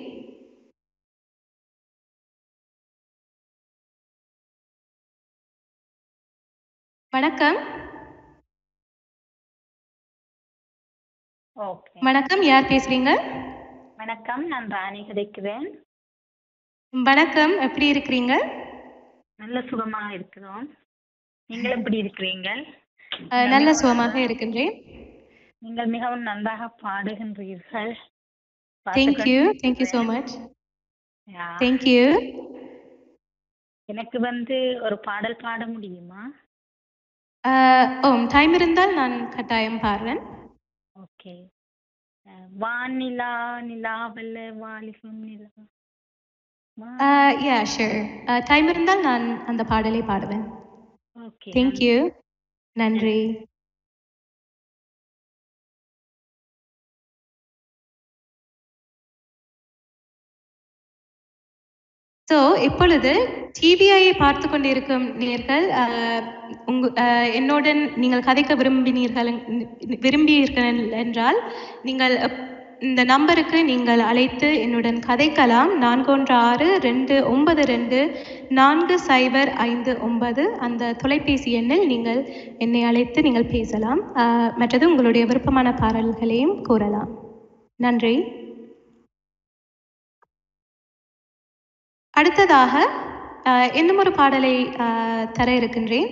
வணக்கம் ஓகே வணக்கம் யார் பேசுறீங்க வணக்கம் நான் ராணி கிடைக்கிறேன் வணக்கம் எப்படி இருக்கிறீங்க நல்ல சுகமாக இருக்கிறோம் நீங்கள் எப்படி இருக்கிறீங்க அஹ், நல்ல சுகமாக இருக்கின்றேன் நீங்கள் மிகவும் நன்றாக பாடுகின்றீர்கள் thank you thank you so much Yeah. Thank you எனக்கு வந்து ஒரு பாடல் பாட முடியுமா ஓ டைம் இருந்தால் நான் கட்டாயம் பாடுறேன் ஓகே வானிலா நிலாவல்ல வாலிபம் நிலா யா ஷூர் டைம் இருந்தால் நான் அந்த பாடலை பாடுவேன் ஓகே தேங்க்யூ நன்றி ஸோ இப்பொழுது டிவிஐயை பார்த்து கொண்டிருக்கும் நேர்கள் உங்க அஹ், என்னுடன் நீங்கள் கதைக்க விரும்பினீர்கள் விரும்பினீர்கள் என்றால் நீங்கள் அப்- இந்த நம்பருக்கு நீங்கள் அழைத்து என்னுடன் கதைக்கலாம் நான்கு ஒன்று ஆறு ரெண்டு ஒன்பது ரெண்டு நான்கு சைபர் ஐந்து ஒன்பது அந்த தொலைபேசி எண்ணில் நீங்கள் என்னை அழைத்து நீங்கள் பேசலாம் அஹ், மற்றது உங்களுடைய விருப்பமான பாடல்களையும் கூறலாம் நன்றி அடுத்ததாக அஹ், இன்னும் ஒரு பாடலை அஹ், தர இருக்கின்றேன்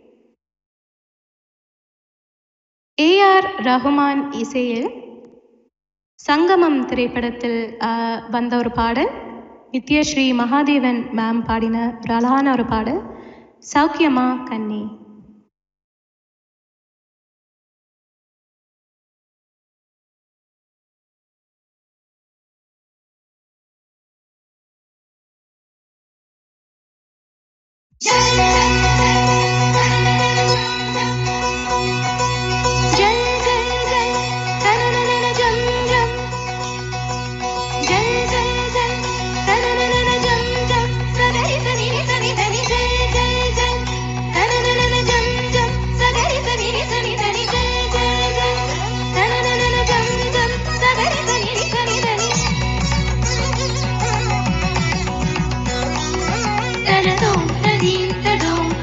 ஏஆர் ரஹ்மான் இசையில் சங்கமம் திரைப்படத்தில் அஹ், வந்த ஒரு பாடல் நித்யஸ்ரீ மகாதேவன் மேம் பாடின ஒரு அழகான ஒரு பாடல் சௌக்கியமா கண்ணே Da-da-dum, da-dee, da-dum.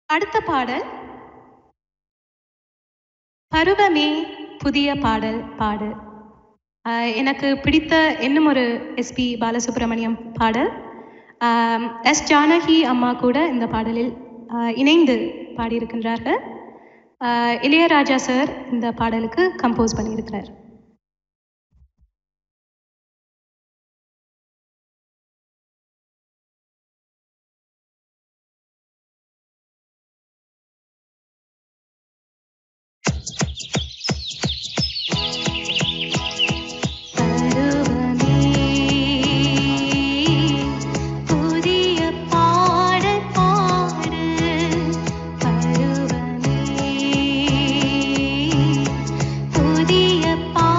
அடுத்த பாடல் பருவமே புதிய பாடல் பாடு ஆஹ் எனக்கு பிடித்த இன்னும் ஒரு எஸ்பி பாலசுப்ரமணியம் பாடல் ஆம், எஸ் ஜானகி அம்மா கூட இந்த பாடலில் ஆஹ், இணைந்து பாடியிருக்கின்றார்கள் ஆஹ், இளையராஜா சார் இந்த பாடலுக்கு கம்போஸ் பண்ணியிருக்கிறார் புதிய பாடல் பாடு பருவமே புதிய பா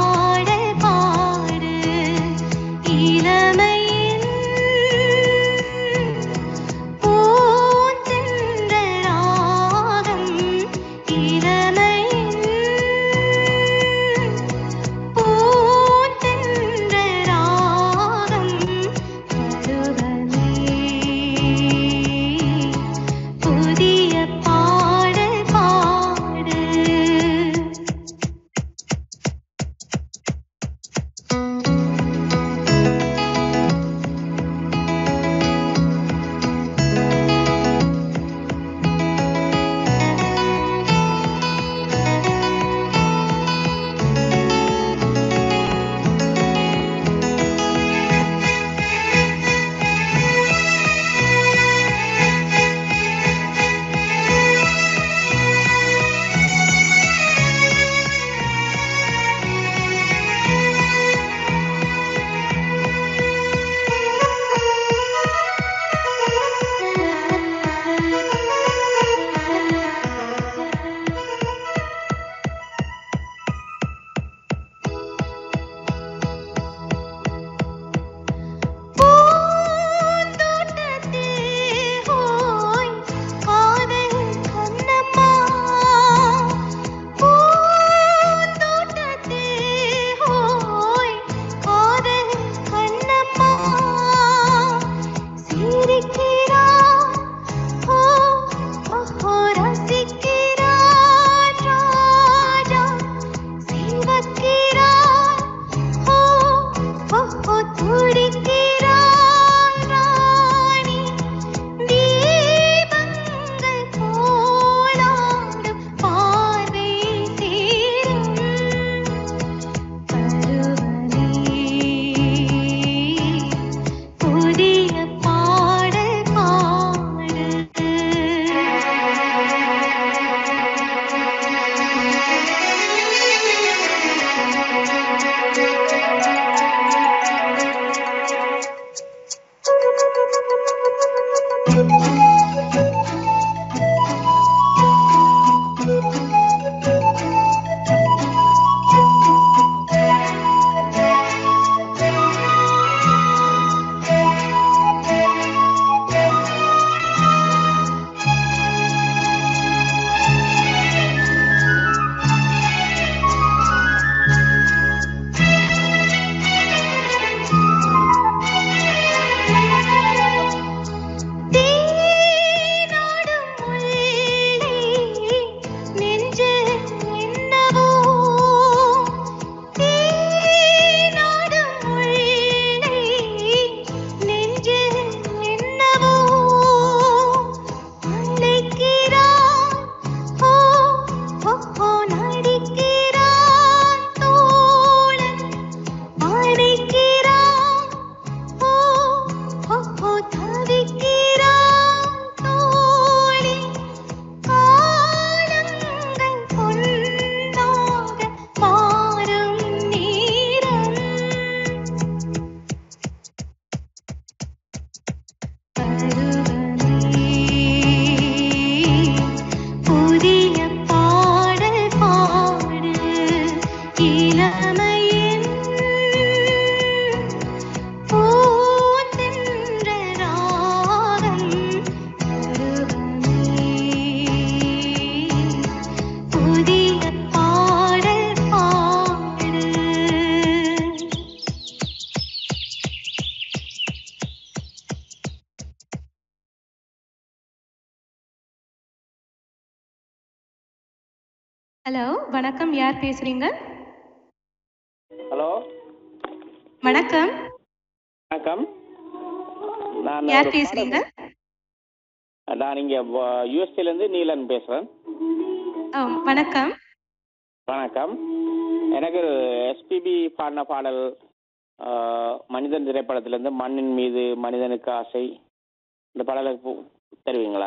ஹலோ வணக்கம் யார் பேசுறீங்க ஹலோ வணக்கம் வணக்கம் நான் யார் ஒரு பேசுறீங்க பாடல் நான் இங்கே யூஎஸ்டிலேருந்து நீலன் பேசுகிறேன் ஓ வணக்கம் வணக்கம் எனக்கு எஸ்பிபி பாடின பாடல் ஆ, மனிதன் திரைப்படத்திலேருந்து மண்ணின் மீது மனிதனுக்கு ஆசை இந்த பாடலை பு- தருவீங்களா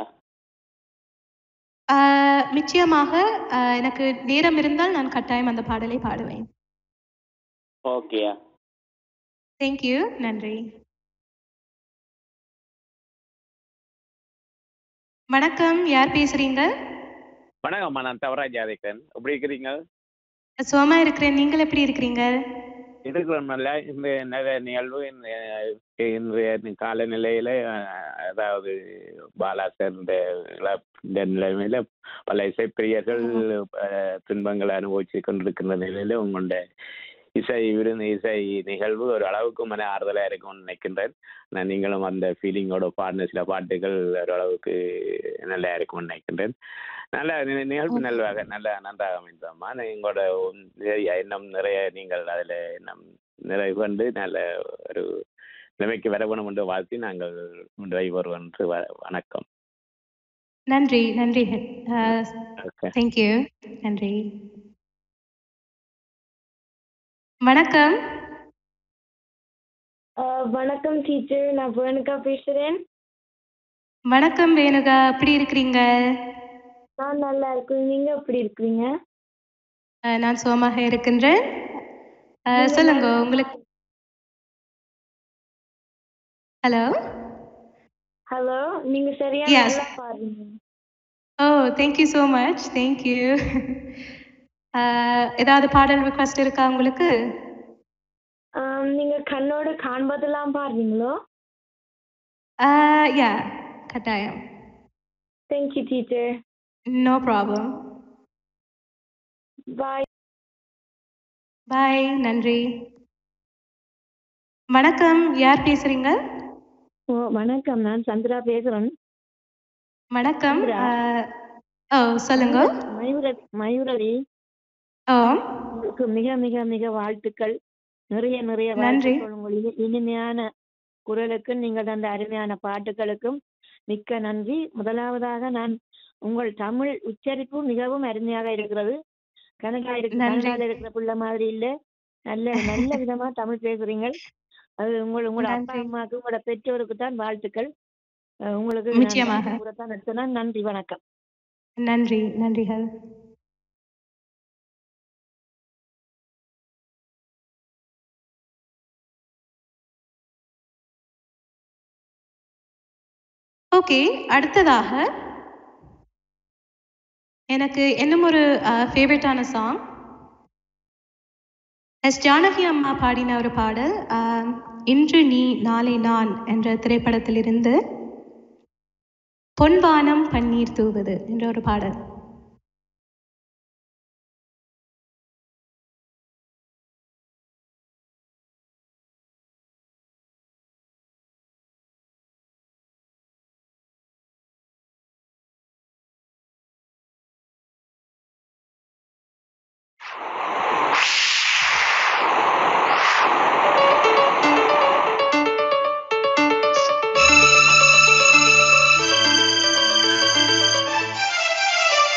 ஆஹ், நிச்சயமாக ஆஹ், எனக்கு நேரம் இருந்தால் நான் கட்டாயம் அந்த பாடலை பாடுவேன் ஓகேயா தேங்க்யூ நன்றி வணக்கம் யார் பேசுறீங்க வணக்கம்மா நான் தவராஜ் ஆதிக்கன் எப்படி இருக்கிறீங்க சுகமா இருக்கிறேன் நீங்கள் எப்படி இருக்கிறீங்க இருக்கிறோம் நல்லா இந்த நிறைய நிகழ்வு இந்த இன்றைய காலநிலையில அஹ், அதாவது பாலா சேர்ந்த இள- இந்த நிலைமையில பல இசைப்பிரியர்கள் அஹ், துன்பங்களை அனுபவிச்சு கொண்டிருக்கின்ற நிலையில உங்களுடைய இசை விருந்து இசை நிகழ்வு ஒரு அளவுக்கு மன ஆறுதலாக இருக்கும்னு நினைக்கின்றேன் நான் நீங்களும் அந்த ஃபீலிங்கோட பாடின சில பாட்டுகள் ஓரளவுக்கு நல்லா இருக்கும்னு நினைக்கின்றேன் நல்ல நி- நிகழ்வு நல்லதாக நல்ல நன்றாக அமைந்தோம்மா எங்களோட நிறைய எண்ணம் நிறைய நீங்கள் அதில் எண்ணம் நிறைவு கண்டு நல்ல ஒரு நிலைமைக்கு வர வேணும் என்று வாழ்த்தி நாங்கள் முன்வை வருவோம் என்று வ- வணக்கம் நன்றி நன்றி Okay. தேங்க்யூ நன்றி வணக்கம் வணக்கம் டீச்சர் நான் வேணுகா பேசுறேன் வணக்கம் வேணுகா எப்படி இருக்கிறீங்க நான் நல்லா இருக்கேன் நீங்க எப்படி இருக்கிறீங்க அஹ், நான் சுகமாக இருக்கின்றேன் அஹ், நீங்க சொல்லுங்க நல்லா- உங்களுக்கு ஹலோ ஹலோ நீங்க சரியா Yes. நல்லா பாருங்க ஓ தேங்க்யூ ஸோ மச் தேங்க்யூ ஏதாவது பாடல் ரிக்வஸ்ட் இருக்கா உங்களுக்கு ஆம், நீங்க கண்ணோடு காண்பதெல்லாம் பாருங்களோ யா கட்டாயம் thank you teacher no problem bye bye நன்றி வணக்கம் யார் பேசுறீங்க ஓ வணக்கம் நான் சந்திரா பேசுறேன் வணக்கம் சந்திரா. அஹ், ஓ சொல்லுங்க மயூரதி மயூரதி ஓ உங்களுக்கு மிக மிக மிக வாழ்த்துக்கள் நிறைய நிறைய நன்றி. வாழ்த்துக்கள் உங்கள் இனி- இனிமையான குரலுக்கும் நீங்கள் தந்த அருமையான பாட்டுகளுக்கும் மிக்க நன்றி முதலாவதாக நான் உங்கள் தமிழ் உச்சரிப்பு மிகவும் அருமையாக இருக்கிறது கனடா இருக்கு நன்றி. கனடால இருக்கிற பிள்ளை மாதிரி இல்ல நல்ல நல்ல விதமா தமிழ் பேசுறீங்க அது உங்கள் உங்களோட அப்பா நன்றி. அம்மாவுக்கு உங்களோட பெற்றோருக்கு தான் வாழ்த்துக்கள் அஹ் உங்களுக்கு நான் நிச்சயமாக. நன்றி கூறத்தான் எடுத்தேன் நன்றி வணக்கம் நன்றி நன்றிகள் ஓகே அடுத்ததாக எனக்கு இன்னும் ஒரு ஃபேவரட்டான சாங் எஸ் ஜானகி அம்மா பாடின ஒரு பாடல் அஹ், இன்று நீ நாளை நான் என்ற திரைப்படத்திலிருந்து பொன்வானம் பன்னீர் தூவுது என்ற ஒரு பாடல் Thank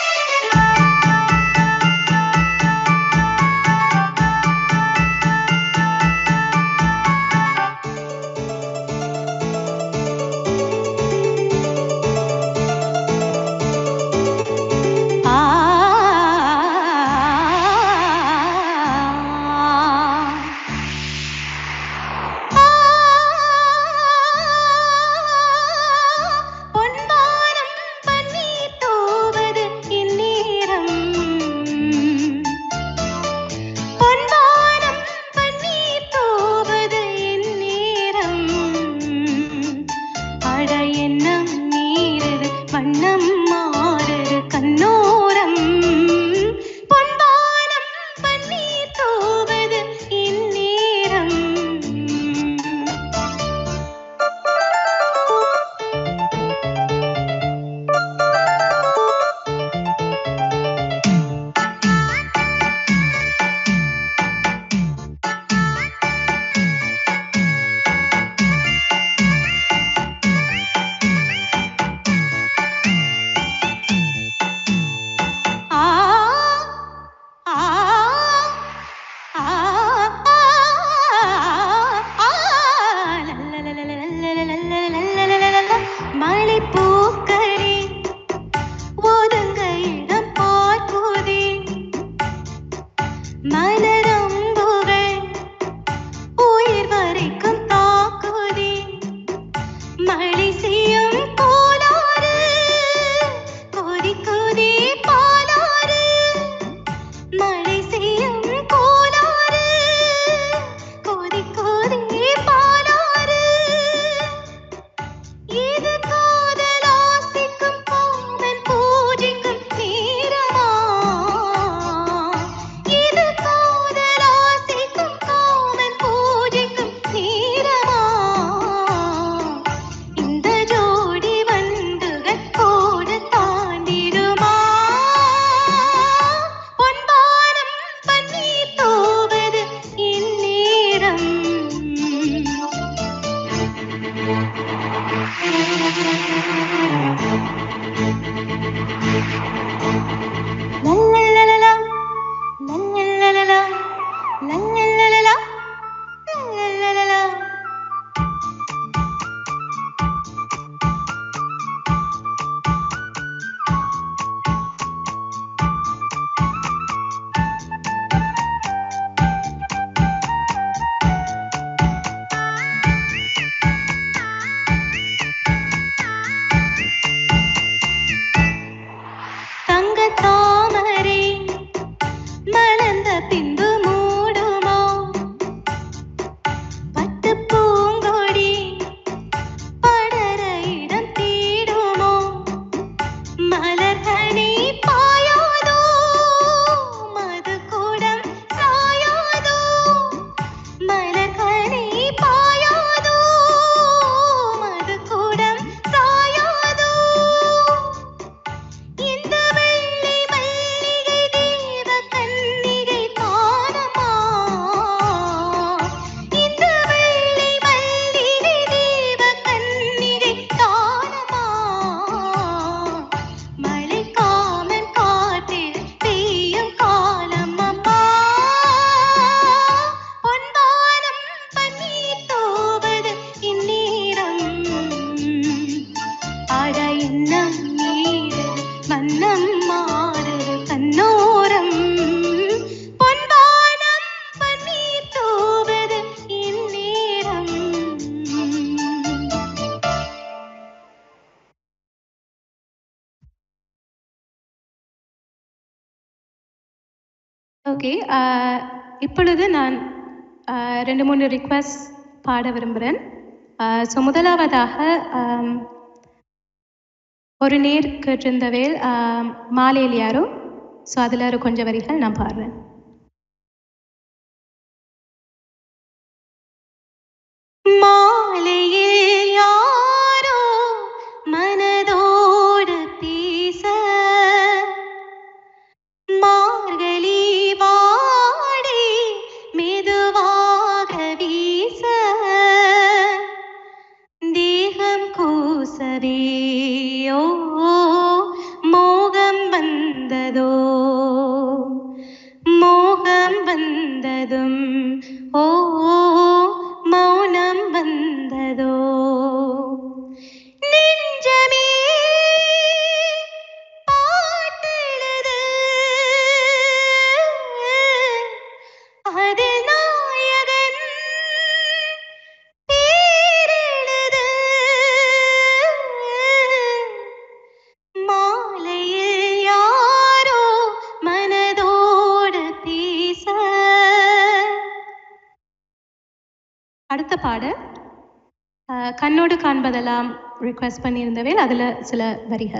ஓகே இப்பொழுது நான் ஆஹ், ரெண்டு மூணு ரிக்வஸ்ட் பாட விரும்புகிறேன் ஸோ முதலாவதாக ஆம், ஒரு நேர் கேட்டிருந்தவேல் ஆம், மாலையில் யாரோ ஸோ அதில் ஒரு கொஞ்சம் வரிகள் நான் பாடுறேன் மாலையில் யாரோ மனதோடு பேச மார்கழி வாடி மெதுவாக வீச தேகம் கூசவே ஓ மோகம் வந்ததோ மோகம் வந்ததும் ஓ மௌனம் வந்ததோ நெஞ்சமே பாட்டெழுது அதில் நாயகன் பேரெழுது மாலையில் யாரோ மனதோடு பேச அடுத்த பாடல் ஆஹ், கண்ணோடு காண்பதெல்லாம் ரிக்வெஸ்ட் பண்ணியிருந்தவேல் அதில் சில வரிகள்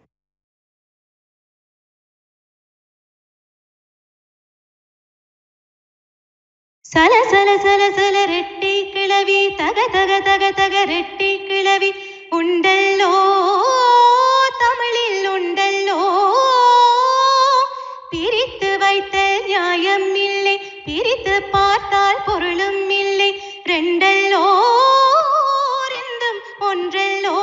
சல சல சல சல ரெட்டை கிளவி தக தக தக தக ரெட்டை கிளவி உண்டல்லோ தமிழில் உண்டல்லோ பிரித்து வைத்த நியாயம் இல்லை பிரித்து பார்த்தால் பொருளும் இல்லை ரெண்டல்லோ ரெண்டும் ஒன்றல்லோ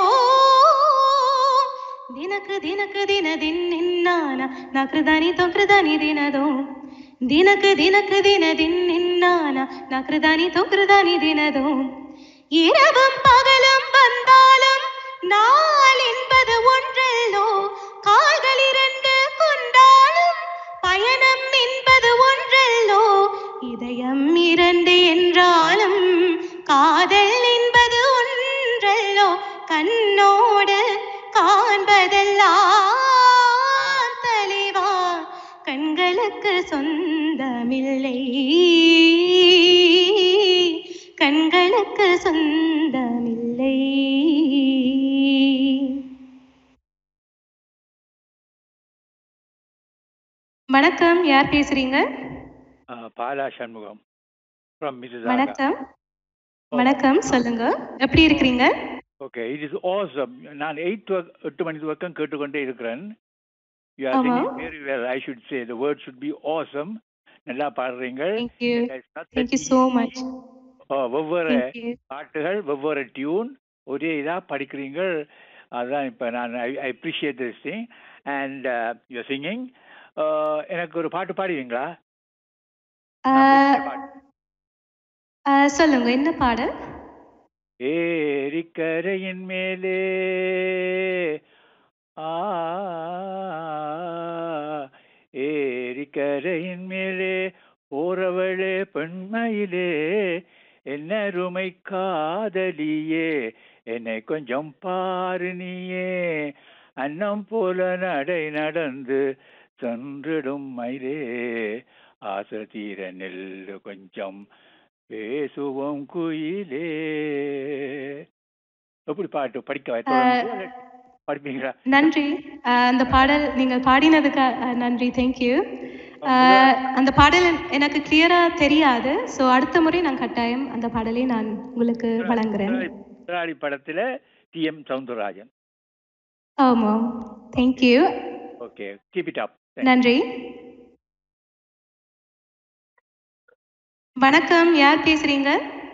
ದಿನಕ ದಿನಕ ದಿನ ದಿನ್ನಾನ ನಕೃದಾನಿ ತೊಕೃದಾನಿ ದಿನದೋ ದಿನಕ ದಿನಕ ದಿನ ದಿನ್ನಾನ நக்ருதானி தொக்ருதானி தினதோ இரவும் பகலும் வந்தாலும் நாள் என்பது ஒன்றல்லோ கால்கள் இரண்டு கொண்டாலும் பயணம் என்பது ஒன்றல்லோ இதயம் இரண்டு என்றாலும் காதல் என்பது ஒன்றல்லோ கண்ணோடு காண்பதெல்லாம் தலைவா கண்களுக்கு சொந்தமில்லை கண்களுக்கு சொந்தமில்லை வணக்கம் யார் பேசுறீங்க Uh, Bala Shanmugam from Mrs வணக்கம் வணக்கம் சொல்லுங்க எப்படி இருக்கிறீங்க ஓகே இட் இஸ் ஆசம் நான் எயிட் எட்டு மணி வரைக்கும் கேட்டுக்கொண்டே இருக்கிறேன் யூ ஆர் ஆமா. Singing very well I should say the word should be awesome நல்லா பாடுறீங்க Thank you. Thank you so much. ஓ வெவ்வேறு Thank you. பாட்டுகள் வெவ்வேறு டியூன் ஒரே இதாக படிக்கிறீங்க அதுதான் இப்போ நான் I appreciate this thing and you singing எனக்கு ஒரு பாட்டு பாடுவீங்களா ஆஹ், ஆஹ், சொல்லுங்க என்ன பாடல் ஏரிக்கரையின் மேலே ஆ ஏரிக்கரையின் மேலே போறவளே பெண்மையிலே என்னருமை காதலியே என்னை கொஞ்சம் பாரு நீயே அன்னம் போல நடை நடந்து சென்றிடும் மயிலே ஆசை தீர நெல்லு கொஞ்சம் பேசுவோம் குயிலே எப்படி பாட்டு படிக்க தொடர்ந்து படிப்பீங்களா நன்றி ஆஹ், அந்த பாடல் நீங்கள் பாடினதுக்கு ஆஹ், நன்றி தேங்க்யூ அந்த பாடல் எனக்கு கிளியரா தெரியாது ஸோ அடுத்த முறை நான் கட்டாயம் அந்த பாடலை நான் உங்களுக்கு வழங்குறேன் முதலாளி படத்துல டி எம் சவுந்தரராஜன் ஆமாம் thank you okay keep it up நன்றி வணக்கம் யார் பேசுறீங்க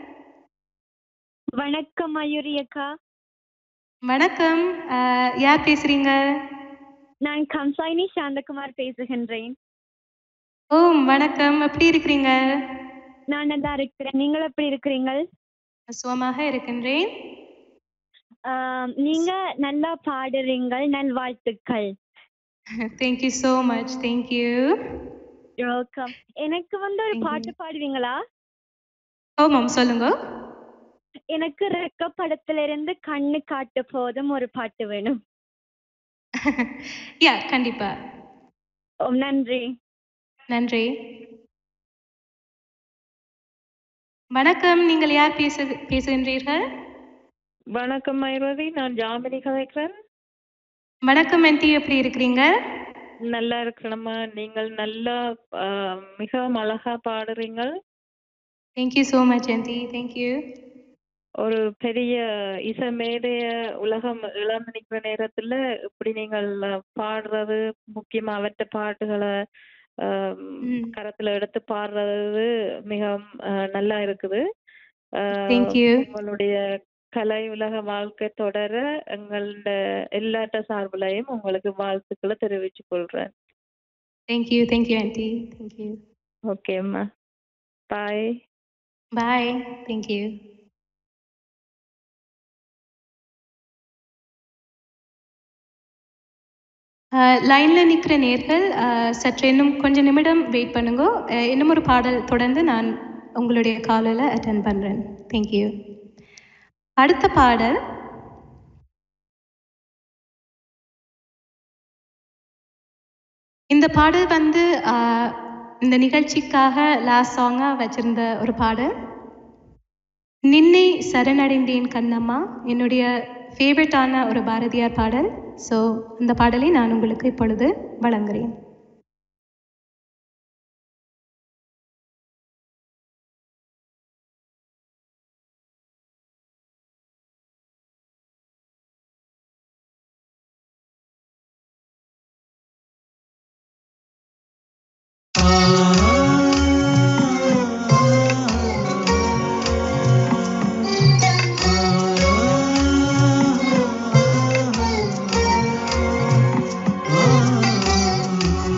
வணக்கம் மயூரி அக்கா வணக்கம் ஆஹ், யார் பேசுறீங்க நான் கம்சாயினி சாந்தகுமார் பேசுகின்றேன் ஓ வணக்கம் எப்படி இருக்கிறீங்க நான் நல்லா இருக்கிறேன் நீங்கள் எப்படி இருக்கிறீங்கள் சுகமாக இருக்கின்றேன் ஆம், நீங்க நல்லா பாடுறீங்கள் நல்வாழ்த்துக்கள் thank you so much thank you welcome எனக்கு வந்து ஒரு பாட்டு பாடுவீங்களா ஆமாம் சொல்லுங்க எனக்கு ரெக்க படத்துல இருந்து கண்ணு காட்டு போதும் ஒரு பாட்டு வேணும் யா கண்டிப்பா ஓ நன்றி நன்றி வணக்கம் நீங்கள் யார் பேசு பேசுகின்றீர்கள் வணக்கம் மைரதி நான் ஜாமினி கதைக்கிறேன் வணக்கம் ஆன்ட்டி எப்படி இருக்கிறீங்க நல்லா இருக்கிறேம்மா நீங்கள் நல்லா ஆஹ், மிகவும் அழகா பாடுறீங்க thank you so much aunty thank you ஒரு பெரிய இசை மேடைய உலகம் இழந்து நிற்கிற நேரத்துல இப்படி நீங்கள் பாடுறது முக்கியமா அவற்ற பாட்டுகளை ஆஹ், கரத்துல எடுத்து பாடுறது மிகவும் ஆஹ், நல்லா இருக்குது ஆஹ், Thank you. உங்களுடைய கலை உலக வாழ்க்கை தொடர எங்களோட எல்லாட்ட சார்பிலையும் உங்களுக்கு வாழ்த்துக்களை தெரிவிச்சுக் கொள்றேன் தேங்க்யூ தேங்க்யூ ஆன்ட்டி தேங்க்யூ ஓகேம்மா பாய் பாய் தேங்க்யூ லைனில் நிற்கிற நேர்கள் அஹ், சற்று இன்னும் கொஞ்சம் நிமிடம் வெயிட் பண்ணுங்க அஹ், இன்னும் ஒரு பாடல் தொடர்ந்து நான் உங்களுடைய காலில் அட்டன் பண்ணுறேன் தேங்க்யூ அடுத்த பாடல் இந்த பாடல் வந்து அஹ், இந்த நிகழ்ச்சிக்காக லாஸ்ட் சாங்காக வச்சிருந்த ஒரு பாடல் நின்னை சரணடைந்தேன் கண்ணம்மா என்னுடைய ஃபேவரட்டான ஒரு பாரதியார் பாடல் ஸோ இந்த பாடலை நான் உங்களுக்கு இப்பொழுது வழங்குகிறேன் ஆ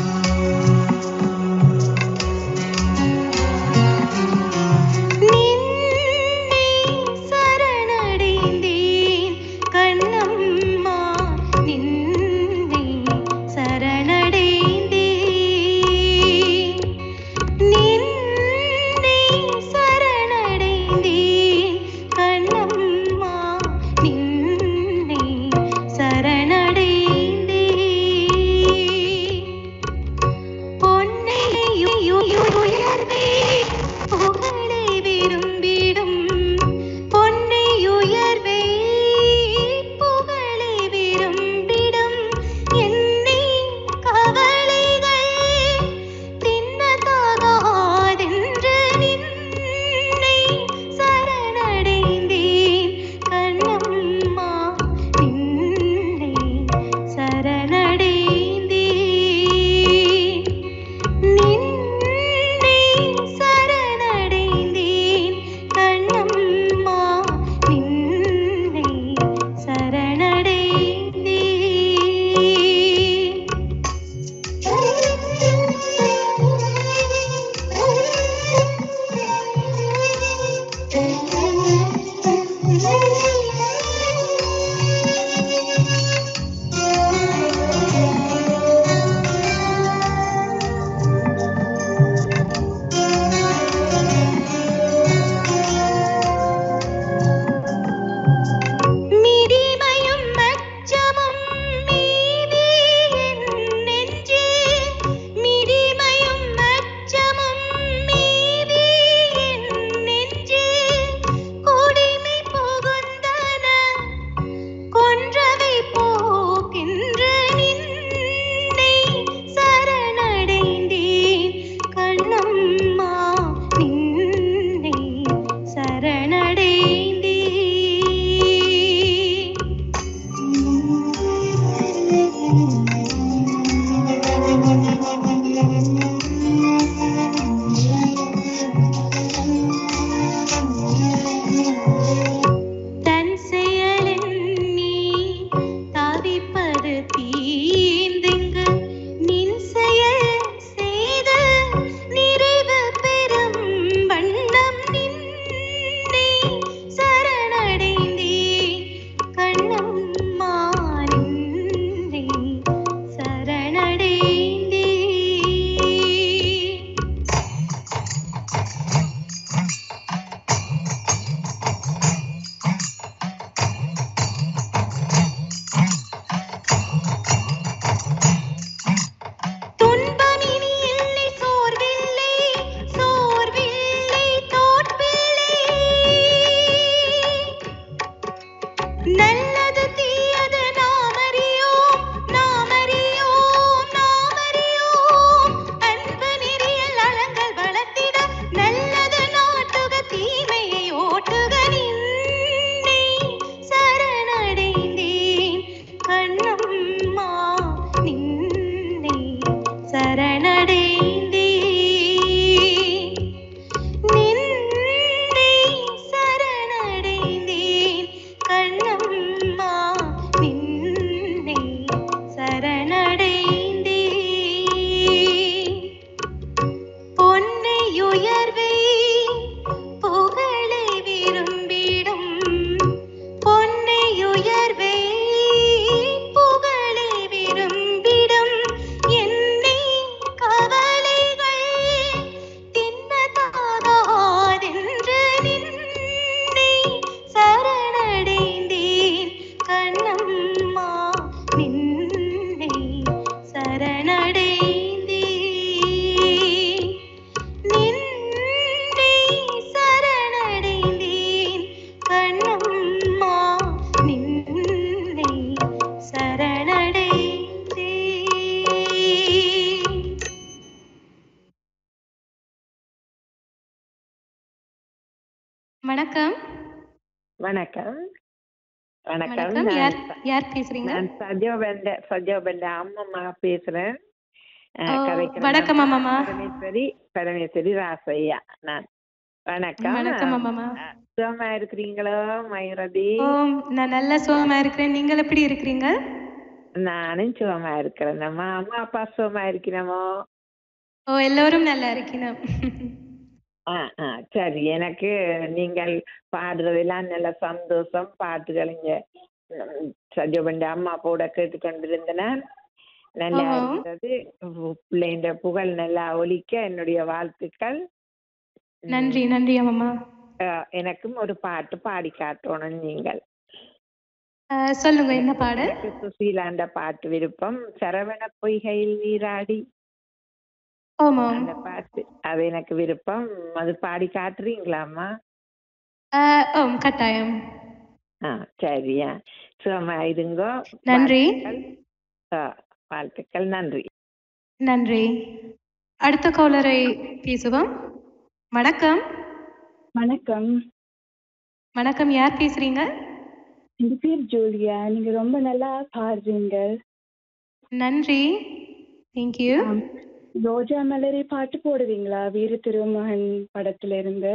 வணக்கம் வணக்கம் வணக்கம் வணக்கம் நான் யார் யார் பேசுறீங்க நான் சஜோபண்ட சஜோபண்ட அம்மம்மா பேசுறேன் அஹ், ஓ, கதைக்கிற வணக்கம் நான் அம்மம்மா. பரமேஸ்வரி பரமேஸ்வரி ராசையா நான் வணக்கம் வணக்கம் அம்மம்மா சுகமா இருக்கிறீங்களோ மயூரதி ஓ நான் நல்ல சுகமா இருக்கிறேன் நீங்கள் எப்படி இருக்கிறீங்க நானும் சுகமா இருக்கிறேன் அம்மா அம்மா அப்பா சுகமா இருக்கிறோமோ ஓ எல்லோரும் நல்லா இருக்கணும் ஆ ஆ சரி எனக்கு நீங்கள் பாடுறதெல்லாம் நல்ல சந்தோஷம் பாட்டுகள் இங்க ம், சஜோபண்ட அம்மா கூட கேட்டுக்கொண்டிருந்தேன் நல்லா ஓஹோ. இருந்தது உ- பிள்ளைன்ற புகழ் நல்லா ஒலிக்க என்னுடைய வாழ்த்துக்கள் நன்றி நன்றி அம்மம்மா ஆ, எனக்கும் ஒரு பாட்டு பாடி காட்டணும் நீங்கள் அஹ், சொல்லுங்க என்ன பாடு எனக்கு சுசீலாண்ட பாட்டு விருப்பம் சரவண பொய்கையில் நீராடி ஆமாம் அந்த பாட்டு அது எனக்கு விருப்பம் அது பாடி காட்டுறீங்களாம்மா அஹ், ஓம் கட்டாயம் ஆ சரியா சுகமா இருங்கோ நன்றி. வாழ்த்துக்கள். ஆ, வாழ்த்துக்கள் நன்றி நன்றி அடுத்த காலரை பேசுவோம் வணக்கம் வணக்கம் வணக்கம் யார் பேசுறீங்க என் பேர் ஜூலியா நீங்க ரொம்ப நல்லா பாடுறீங்க நன்றி தேங்க்யூ ரோஜா மலரை பாட்டு போடுவீங்களா வீர திருமகன் படத்துல இருந்து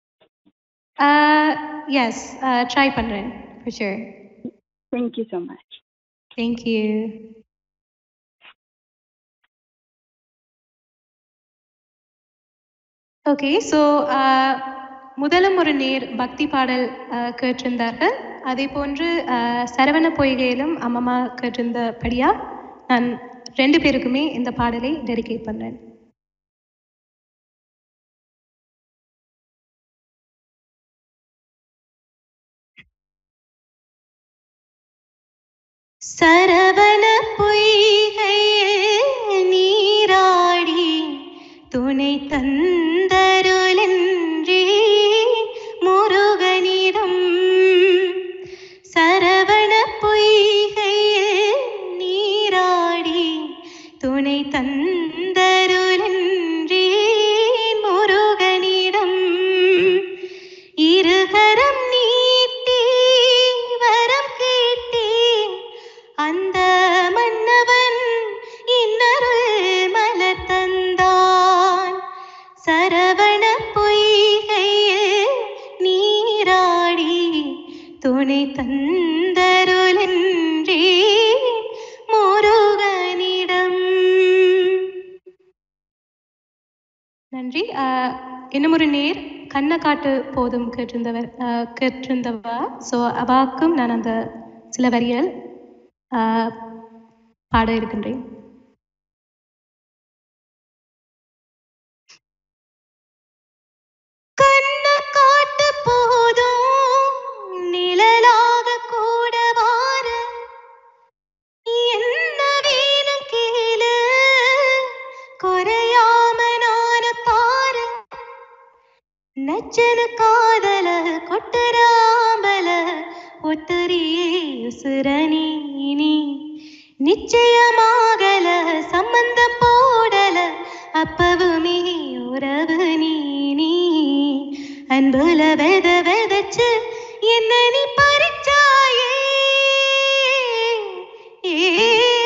எஸ் ட்ரை பண்றேன் for sure thank you so much thank you okay so முதலும் ஒரு நேர் பக்தி பாடல் uh, கேட்டிருந்தார்கள் அதே போன்று uh, சரவண பொய்கையிலும் அம்மம்மா கேட்டிருந்தபடியா நான் ரெண்டு பேருக்குமே இந்த பாடலை டெடிகேட் பண்றேன் சரவண பொய்கையில் நீராடி துணை தந்தருளென்றே முருகனிடம் சரவண பொய்கையில் நீராடி துணை தந்தருளென்றே முருகனிடம் இருகரம் நீட்டி வரம் கேட்டேன் அந்த மன்னவன் இன்னருள் மலர் தந்தான் சரவண பொய்கையில் நீராடி துணை தந்தருளென்றே முருகனிடம் நன்றி ஆஹ், இன்னும் ஒரு நேர் கண்ணை காட்டு போதும் கேட்டிருந்தவர் ஆஹ், கேட்டிருந்தவா ஸோ அவாக்கும் நான் அந்த சில வரிகள் ஆஹ், பாட இருக்கின்றேன் கண்ணை காட்டு போதும் நிழலாக கூட வார என்ன வேணும் கேளு குறையாம நான பாரு நச்சன காதல கொட்டுராம்பல ஒட்டுரியே உசுரணி நீ நிச்சயமாகல சம்பந்தம் போடல அப்பவுமே உறவு நீ நீ அன்புல வெத வெதச்சு என்ன நீ பறிச்சாயே ஏ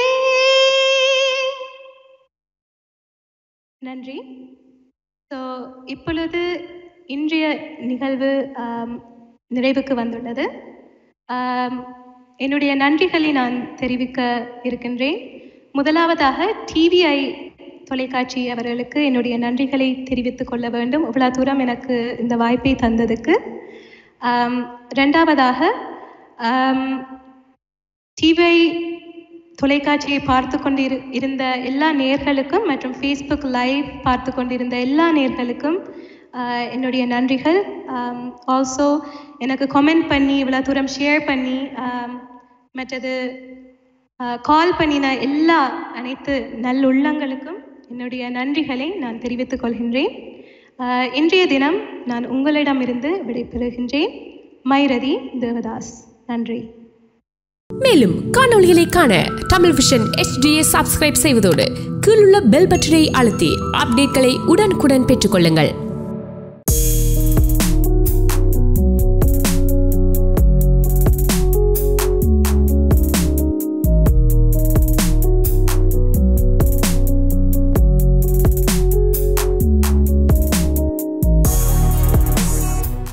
நன்றி ஸோ இப்பொழுது இன்றைய நிகழ்வு ஆம், நிறைவுக்கு வந்துள்ளது ஆம், என்னுடைய நன்றிகளை நான் தெரிவிக்க இருக்கின்றேன் முதலாவதாக டிவிஐ தொலைக்காட்சி அவர்களுக்கு என்னுடைய நன்றிகளை தெரிவித்துக் கொள்ள வேண்டும் இவ்வளோ தூரம் எனக்கு இந்த வாய்ப்பை தந்ததுக்கு ஆம், ரெண்டாவதாக ஆம், டிவிஐ தொலைக்காட்சியை பார்த்து கொண்டிரு இருந்த எல்லா நேர்களுக்கும் மற்றும் ஃபேஸ்புக் லைவ் பார்த்து கொண்டிருந்த எல்லா நேர்களுக்கும் ஆஹ், என்னுடைய நன்றிகள் ஆல்சோ எனக்கு கமெண்ட் பண்ணி இவ்வளோ தூரம் ஷேர் பண்ணி ஆம், மற்றது கால் பண்ணின எல்லா அனைத்து நல்லுள்ளங்களுக்கும் என்னுடைய நன்றிகளை நான் தெரிவித்துக் கொள்கின்றேன் ஆஹ், இன்றைய தினம் நான் உங்களிடமிருந்து விடைபெறுகின்றேன் மைரதி தேவதாஸ் நன்றி மேலும் காணொளிகளை காண தமிழ் விஷன் HDயை சப்ஸ்கிரைப் செய்வதோடு கீழுள்ள பெல் பட்டனை அழுத்தி அப்டேட்களை உடனுக்குடன் பெற்றுக்கொள்ளுங்கள்